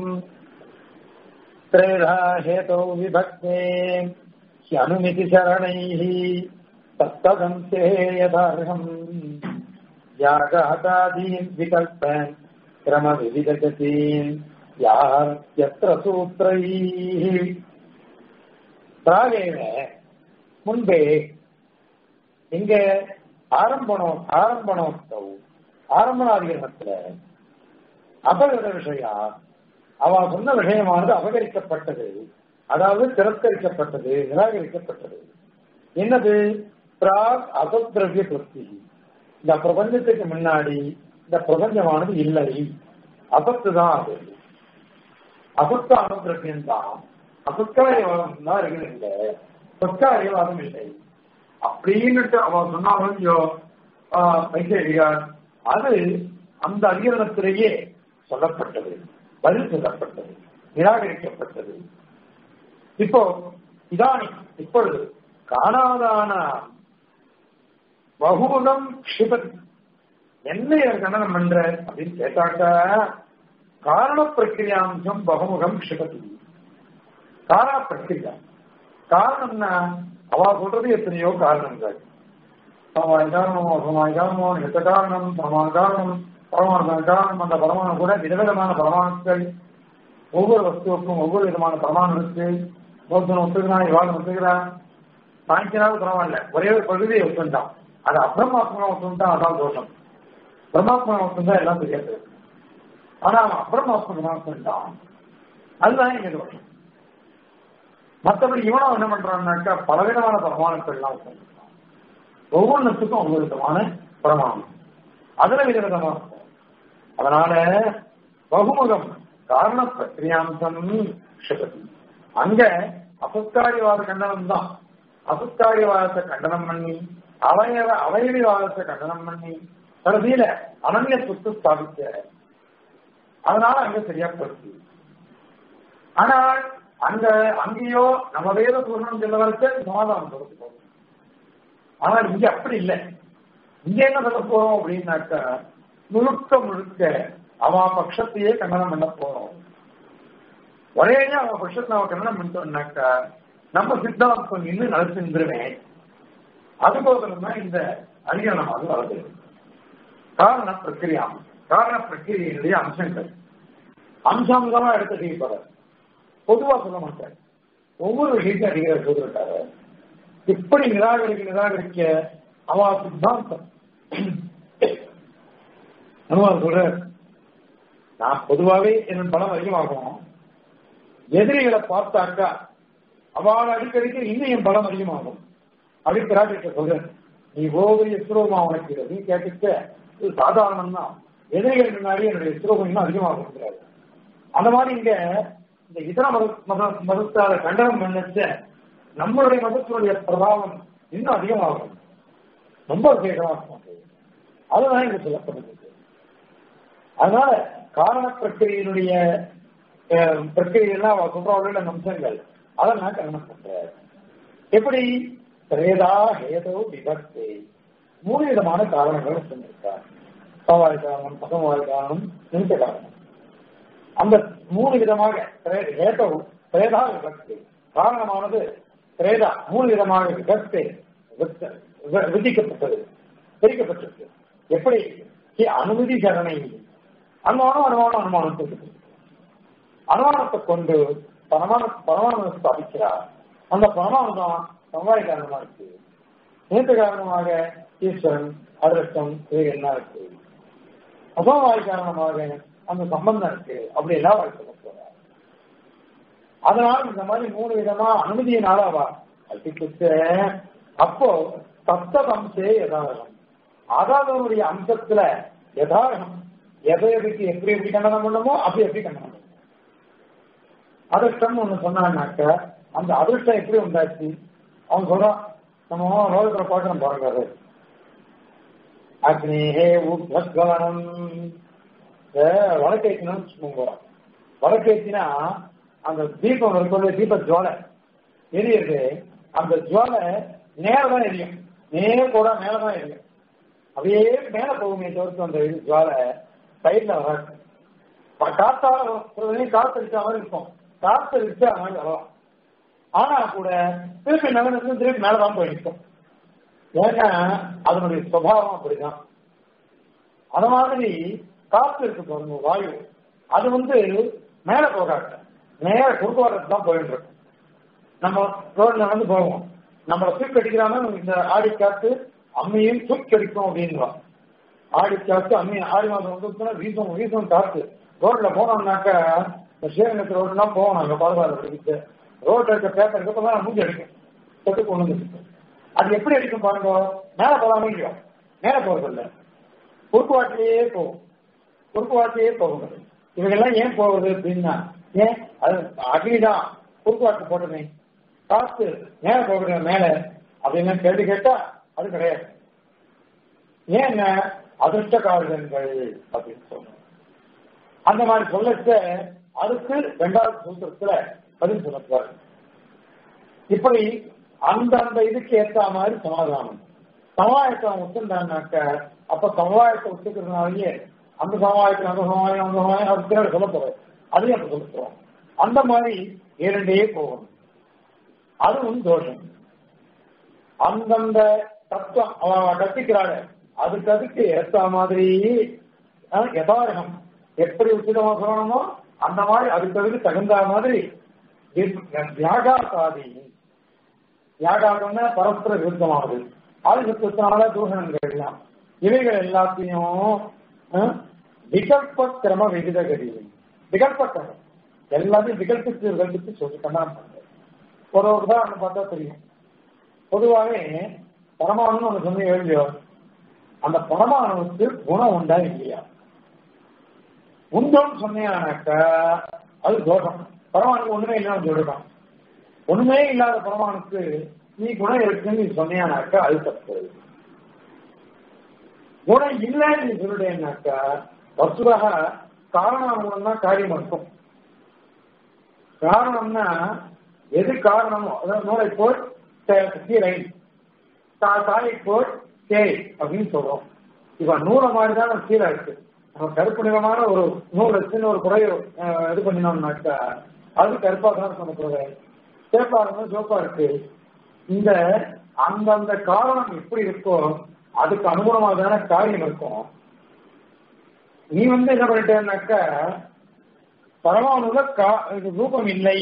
त्रेधा हेतौ विभक्ते ह्यनुमिति शरणैः तत्तदन्ते यथार्हम् यागहतादीन् विकल्प क्रमविविधगतीन् यात्यत्र सूत्रैः பிராகேன முன்பே இங்க ஆரம்பணம் ஆரம்பணோத்தவ் ஆரம்பணாதிகரணத்துல அபகத விஷயா அவ சொன்ன விஷயமானது அபகரிக்கப்பட்டது அதாவது திரஸ்கரிக்கப்பட்டது நிராகரிக்கப்பட்டது என்னது பிராக் அசத்ரவிய கிருத்தி இந்த பிரபஞ்சத்துக்கு முன்னாடி இந்த பிரபஞ்சமானது இல்லை அசத்து தான் அது அசத்த அனுதிரவியம் தான் அசுக்காரியவாதம் தான் இருக்குது சொற்காரியவாதம் இல்லை அப்படின்னுட்டு அவன் சொன்னாலும் வைத்தியர் அது அந்த அதிகரணத்திலேயே சொல்லப்பட்டது பதில் சொல்லப்பட்டது நிராகரிக்கப்பட்டது இப்போ இதானி இப்பொழுது காணாதான பகுமுகம் க்ஷிபதி என்ன கண்டனம் பண்ற அப்படின்னு கேட்டாக்கா காரண பிரக்கிரியாம்சம் பகுமுகம் க்ஷிபதி காரண பிரக்கிரியா காரணம்னா அவ சொல்றது எத்தனையோ காரணங்கள் சமாய் காரணம் அசமாய் காரணம் எத்த காரணம் சமான காரணம் பரமாணு காரணம் அந்த பரமாணு கூட விதவிதமான பரமாணுக்கள் ஒவ்வொரு வஸ்துவுக்கும் ஒவ்வொரு விதமான பரமாணு இருக்கு ஒருத்தன் ஒத்துக்கிறான் இவாள் ஒத்துக்கிறான் சாய்க்கினாலும் பரவாயில்ல ஒரே ஒரு பகுதியை ஒத்துண்டான் அது அப்ரமாத்மா ஒத்துண்டான் அதான் தோஷம் பிரம்மாத்மா ஒத்துந்தா எல்லாம் தெரியாது ஆனா அவன் அப்ரமாத்மா ஒத்துண்டான் அதுதான் இங்க தோஷம் மற்றபடி இவனும் என்ன பண்றான்னாக்கா பலவிதமான பரமாணுக்கள் எல்லாம் உட்காந்துருக்கான் ஒவ்வொன்றுத்துக்கும் ஒவ்வொரு விதமான பிரமாணம் அதுல விதவிதமா அதனால பகுமுகம் காரண பிரக்ரியாம்சம் ஷபதி அங்க அசுக்காரிவாத கண்டனம் தான் அசுக்காரிவாதத்தை கண்டனம் பண்ணி அவயவ அவயவிவாதத்தை கண்டனம் பண்ணி கடைசியில அனன்யத்துக்கு ஸ்தாபிக்க அதனால அங்க சரியா படுத்து ஆனால் அங்க அங்கேயோ நம்ம வேத பூர்ணம் சொல்ல வரைக்கும் சமாதானம் சொல்ல போறோம் ஆனால் இங்க அப்படி இல்லை இங்க என்ன சொல்ல போறோம் அப்படின்னாக்கா முழுக்க முழுக்க அவன் பட்சத்தையே கண்டனம் பண்ண போறோம் ஒரே அவன் பட்சத்தை அவன் கண்டனம் பண்ணிட்டோம்னாக்கா நம்ம சித்தாந்தம் இன்னும் நடத்திருந்துருவேன் அதுபோதும் தான் இந்த அதிகாரம் அது வருது காரண பிரக்கிரியா காரண பிரக்கிரியினுடைய அம்சங்கள் அம்சங்களா எடுத்து செய்யப்படுற பொதுவா சொல்ல மாட்டார் ஒவ்வொரு விஷயத்தையும் அதிகாரி சொல்லிருக்காரு இப்படி நிராகரிக்க நிராகரிக்க அவா சித்தாந்தம் அனுமார் சொல்ற நான் பொதுவாகவே என் பணம் அதிகமாகும் எதிரிகளை பார்த்தாக்கா அவள் அடிக்கடிக்கு இன்னும் என் பலம் அதிகமாகும் அப்படி பிராட்டிட்ட சொல்றேன் நீ ஓவரி இஸ்ரோமா உனக்கு நீ கேட்டுக்க இது சாதாரணம் தான் எதிரிகள் முன்னாடி என்னுடைய இஸ்ரோகம் இன்னும் அதிகமாக முடியாது அந்த மாதிரி இங்க இந்த இதர மத மத மதத்தால கண்டனம் பண்ணச்ச நம்மளுடைய மதத்தினுடைய பிரபாவம் இன்னும் அதிகமாகும் ரொம்ப விசேஷமாக அதுதான் இங்க சொல்லப்படுது அதனால காரண பிரக்கிரியினுடைய பிரக்கிரியெல்லாம் சொல்றவர்கள அம்சங்கள் அதை நான் கவனம் பண்றேன் எப்படி பிரேதா ஹேதோ விபத்து மூணு விதமான காரணங்கள் சொல்லியிருக்கார் சவாய் காரணம் பசவாய் காரணம் நிமித்த காரணம் அந்த மூணு விதமாக ஹேதோ திரேதா விபக்தி காரணமானது திரேதா மூணு விதமாக விபக்தி விதிக்கப்பட்டது பிரிக்கப்பட்டிருக்கு எப்படி கி அனுமதி சரணை அனுமானம் அனுமானம் அனுமானத்துக்கு அனுமானத்தை கொண்டு பரமான பரமானந்தம் ஸ்தாபிக்கிறார் அந்த பரமானந்தம் தான் சமுதாய காரணமா இருக்கு நேற்று காரணமாக ஈஸ்வரன் அதிர்ஷ்டம் இது எல்லாம் இருக்கு அசமவாய காரணமாக அந்த சம்பந்தம் இருக்கு அப்படி எல்லாம் வாழ்க்கை போறார் அதனால இந்த மாதிரி மூணு விதமா அனுமதியினால அவ கல்பித்து அப்போ தத்ததம்சே யதாரகம் அதாதனுடைய அம்சத்துல யதாரகம் எதை எதுக்கு எப்படி எப்படி கண்டனம் பண்ணணுமோ அப்படி எப்படி கண்டனம் பண்ணணும் அதிர்ஷ்டம் ஒண்ணு சொன்னான்னாக்க அந்த அதிர்ஷ்டம் எப்படி உண்டாச்சு அவன் சொல்றான் நம்ம லோகத்துல பார்க்கணும் பாருங்க அது அக்னேஹே உத்வஸ்கலனம் வழக்கேற்றினு சொல்லுங்க வழக்கேற்றினா அந்த தீபம் இருக்கிறது தீப ஜுவாலை எரியுது அந்த ஜுவாலை நேரதான் எரியும் நேர கூட மேலதான் எரியும் அப்படியே மேல போகுமே தவிர்த்து அந்த இது ஜுவாலை சைட்ல வராது காத்தால காத்து அடிச்ச மாதிரி இருக்கும் காத்து அடிச்சா மாதிரி வரலாம் ஆனா கூட திருப்பி நகர்ந்து திருப்பி மேலதான் போயிருக்கும் ஏன்னா அதனுடைய சுவாவம் அப்படிதான் அது மாதிரி காத்து இருக்கு பாருங்க வாயு அது வந்து மேல போகாது நேர குறுக்குவாரத்து தான் போயிட்டு இருக்கும் நம்ம ரோட்ல வந்து போவோம் நம்மளை தூக்கி அடிக்கிறாம இந்த ஆடி காத்து அம்மையும் தூக்கி அடிக்கும் அப்படின்றான் ஆடி காத்து அம்மி ஆடி மாதம் வந்து வீசும் வீசும் காத்து ரோட்ல போனோம்னாக்க இந்த ஸ்ரீரங்கத்து ரோட்லாம் போவோம் நாங்க பாதுகாப்பு படிக்கிட்டு ரோட்ல இருக்க பேப்பர் இருக்கப்பதான் மூஞ்சி அடிக்கும் தொட்டு கொண்டு வந்து அது எப்படி அடிக்கும் பாருங்க மேல போகாம இல்லையோ மேல போறதில்ல குறுக்குவாட்டிலேயே போகும் குறுக்குவாட்டிலேயே போகும் இவங்கெல்லாம் ஏன் போகுது அப்படின்னா ஏன் அது அக்னிதான் குறுக்குவாட்டு போட்டமே காத்து மேல போகிற மேல அப்படின்னு கேள்வி கேட்டா அது கிடையாது ஏன் அதிர்ஷ்டக்காரர்கள் அப்படின்னு சொன்னோம் அந்த மாதிரி சொல்லச்ச அதுக்கு ரெண்டாவது சூத்திரத்துல பதில் சொல்லப்படுவார் இப்படி அந்த அந்த இதுக்கு ஏற்ற மாதிரி சமாதானம் சமுதாயத்தை ஒத்துண்டான்னாக்க அப்ப சமுதாயத்தை ஒத்துக்கிறதுனாலயே அந்த சமுதாயத்தில் அந்த சமுதாயம் அந்த சமுதாயம் அது பின்னாடி சொல்ல போறோம் அதையும் அப்ப சொல்ல போறோம் அந்த மாதிரி இரண்டே போகணும் அதுவும் தோஷம் அந்தந்த தத்துவம் அவன் கற்பிக்கிறாள் அதுக்கு அதுக்கு ஏற்ற மாதிரி யதாரகம் எப்படி உச்சிதமா சொல்லணுமோ அந்த மாதிரி அதுக்கு அதுக்கு தகுந்த மாதிரி தியாகாசாதி தியாகாகம்னா பரஸ்பர விருத்தமானது ஆதிசத்துவத்தினால தூஷணங்கள் எல்லாம் இவைகள் எல்லாத்தையும் விகல்ப கிரம விகிதகதி விகல்ப கிரமம் எல்லாத்தையும் விகல்பித்து விகல்பித்து சொல்லி கண்டான் ஒரு உதாரணம் பார்த்தா தெரியும் பொதுவாகவே பரமானு ஒன்று சொன்ன எழுதியோ அந்த பரமாணுவுக்கு குணம் உண்டா இல்லையா உண்டோன்னு சொன்னீங்கன்னாக்கா அது தோஷம் பரமானுக்கு ஒண்ணுமே இல்லாம சொல்லிருக்கான் ஒண்ணுமே இல்லாத பரமானுக்கு நீ குணம் இருக்குன்னு நீ சொன்னீங்கன்னாக்கா அது தப்பு குணம் இல்லைன்னு நீ சொல்லிட்டேன்னாக்கா வசுதாக காரணம் தான் காரியம் இருக்கும் காரணம்னா எது காரணமோ அதாவது நூலை போல் கீரை தாயை போல் தேய் அப்படின்னு சொல்றோம் இப்ப நூலை மாதிரி தான் கீழே இருக்கு நம்ம கருப்பு நிறமான ஒரு நூல் சின்ன ஒரு குறைய இது பண்ணினோம்னாக்கா அது கருப்பாக தான் சொன்ன குறை சேப்பா இருந்தா சோப்பா இருக்கு இந்த அந்தந்த காரணம் எப்படி இருக்கோ அதுக்கு அனுகுணமாக தானே காரியம் இருக்கும் நீ வந்து என்ன பண்ணிட்டேன்னாக்கா பரமாணுல கா இது ரூபம் இல்லை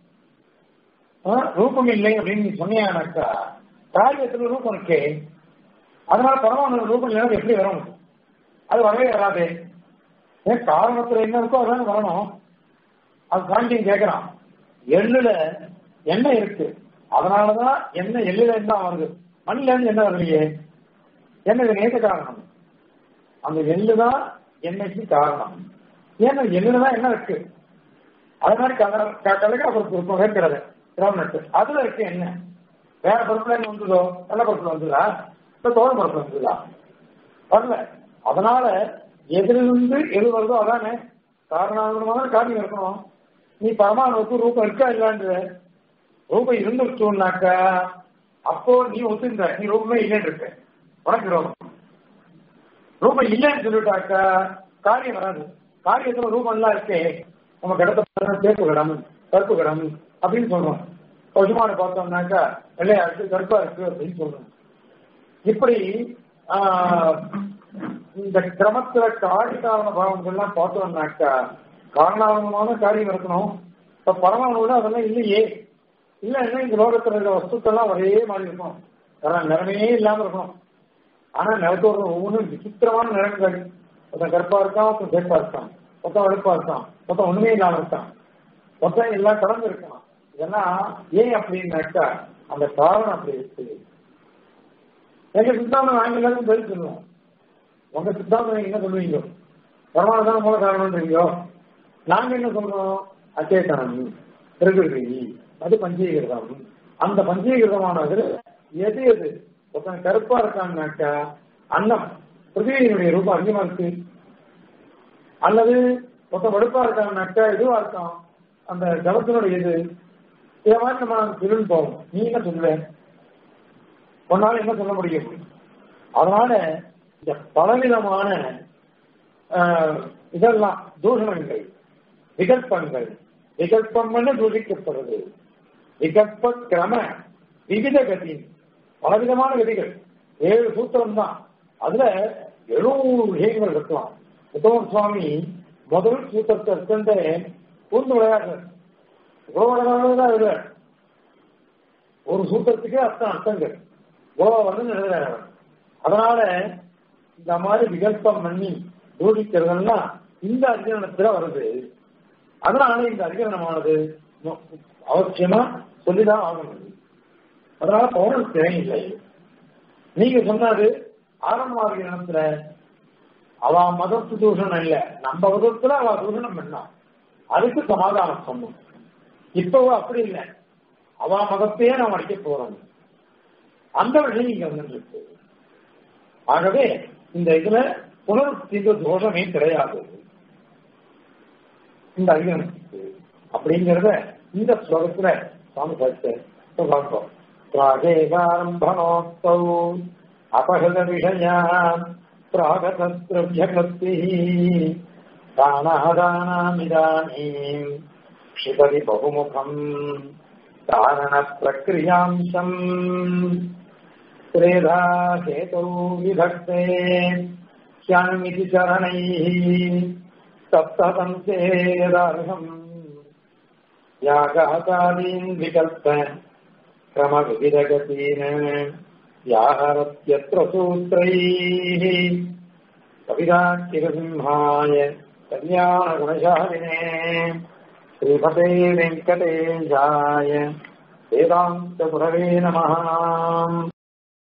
ரூபம் இல்லை அப்படின்னு நீ சொன்னியானாக்கா காரியத்துல ரூபம் இருக்கே அதனால பரமாணு ரூபம் இல்லைன்னா எப்படி வர முடியும் அது வரவே வராது ஏன் காரணத்துல என்ன இருக்கோ அதான வரணும் அது காண்டியும் கேட்கிறான் எள்ளுல எண்ணெய் இருக்கு அதனாலதான் எண்ணெய் எள்ளுல என்ன வருது மண்ணில இருந்து என்ன வரலையே எண்ணெய் நேற்று காரணம் அந்த எள்ளு தான் எண்ணெய்க்கு காரணம் ஏன்னா எள்ளுல தான் என்ன இருக்கு அது மாதிரி கலக்க பொறுப்பு வேர்க்கிறது கிரௌண்ட் அதுல இருக்கு என்ன வேற பொறுப்புல என்ன வந்ததோ நல்ல பொறுப்புல வந்ததா இல்ல தோழ பொறுப்புல வந்ததா வரல அதனால எதிலிருந்து எது வருதோ அதானே காரணமாக காரியம் இருக்கணும் நீ பரமாணுக்கு ரூபம் இருக்கா இல்லான்ற ரூபம் இருந்துச்சுனாக்கா அப்போ நீ ஒத்துன்ற நீ ரூபமே இல்லைன்னு இருக்க உனக்கு ரூபம் ரூபம் இல்லைன்னு சொல்லிட்டாக்கா காரியம் வராது காரியத்துல ரூபம் எல்லாம் இருக்கே நம்ம கடத்த சேர்ப்பு கிடாம கருப்பு கடம் அப்படின்னு சொல்றோம் பசுமாடு பார்த்தோம்னாக்கா வெள்ளையா இருக்கு கருப்பா இருக்கு அப்படின்னு சொல்றோம் இப்படி ஆஹ், இந்த கிரமத்துல காரி காரண பாவங்கள்லாம் பார்த்தோம்னாக்கா காரணாவமான காரியம் இருக்கணும் இப்ப பரமாணுல அதெல்லாம் இல்லையே இல்லைன்னா இந்த லோகத்துல இருக்க வஸ்துக்கள்லாம் ஒரே மாதிரி இருக்கும் அதெல்லாம் நிறமே இல்லாம இருக்கணும் ஆனா நிலத்தோட ஒவ்வொன்றும் விசித்திரமான நிறங்கள் ஒருத்தன் கருப்பா இருக்கான் ஒருத்தன் சேப்பா இருக்கான் ஒருத்தன் வெளுப்பா இருக்கான் ஒருத்தன் ஒண்ணுமே இல்லாம இருக்கான் ஒருத்தன் எல்லாம் கலந்து இருக்கான் இதெல்லாம் ஏன் அப்படின்னாக்கா அந்த காரணம் அப்படி இருக்கு எங்க சித்தாந்தம் நாங்க எல்லாரும் பதில் சொல்லுவோம் உங்க சித்தாந்தம் நீங்க என்ன சொல்லுவீங்க பரமானு தான் மூல காரணம்ன்றீங்க நாங்க என்ன சொல்றோம் அச்சேதனம் பிரகிருதி அது பஞ்சீகிருதம் அந்த பஞ்சீகிருதமானது எது எது ஒருத்தன் கருப்பா இருக்கான்னாக்கா அன்னம் பிருத்திவியினுடைய ரூபம் அதிகமா இருக்கு அல்லது ஒருத்தன் வெளுப்பா இருக்கான்னாக்கா இதுவா இருக்கான் அந்த ஜலத்தினுடைய இது இதை மாதிரி நம்ம திருள் போவோம் நீ என்ன சொல்லுவ உன்னால என்ன சொல்ல முடியும் அதனால இந்த பலவிதமான ஆஹ், இதெல்லாம் தூஷணங்கள் விகல்பங்கள் விகல்பம்னு தூஷிக்கப்படுறது விகல்ப கிரம விவித கதி பலவிதமான கதிகள் ஏழு சூத்திரம் தான் அதுல எழுநூறு விஷயங்கள் இருக்கலாம் உத்தம சுவாமி முதல் சூத்திரத்தை எடுத்துட்டு பூந்து விளையாடுறார் கோவடதான் எழுதுறார் ஒரு சூத்திரத்துக்கே அர்த்தம் அர்த்தங்கள் கோவா வந்து எழுதுறாரு அவர். அதனால இந்த மாதிரி விகல்பம் பண்ணி தூஷிக்கிறதெல்லாம் இந்த அதிகரணத்துல வருது அதனால இந்த அதிகரணமானது மு- அவசியமா சொல்லிதான் ஆகணும் அதனால பௌர்ணம் தேவையில்லை நீங்க சொன்னது ஆரம்ப அதிகரணத்துல அவ மதத்து தூஷணம் இல்ல நம்ம மதத்துல அவ தூஷணம் பண்ணான் அதுக்கு சமாதானம் சொன்னோம் இப்பவோ அப்படி இல்லை அவ மதத்தையே நாம் அடிக்க போறோம் அந்த விஷயம் இங்க வந்துருக்கு ஆகவே இந்த இதுல புனருத்திந்த தோஷமே கிடையாது இந்த அதிகரணத்துக்கு அப்படிங்கிறத இந்த ஸ்லோகத்துல சுவாமி சாதிச்சார் இப்ப பார்ப்போம் प्रागेवारम्भणोक्तौ अपहृतविषयान् प्रागतस्त्रभ्यकृतिः दानादानामिदानीम् क्षिपति बहुमुखम् कारणप्रक्रियांशम् त्रेधा हेतौ विभक्ते ह्यामिति चरणैः सप्ततंसेदार्हम् यागाकालीन् विकल्प क्रमविविधगतीन् व्याहरत्यत्र सूत्रैः कविराट्टिरसिंहाय कल्याणगुणशालिने श्रीमते वेङ्कटेशाय वेदान्तगुरवे नमः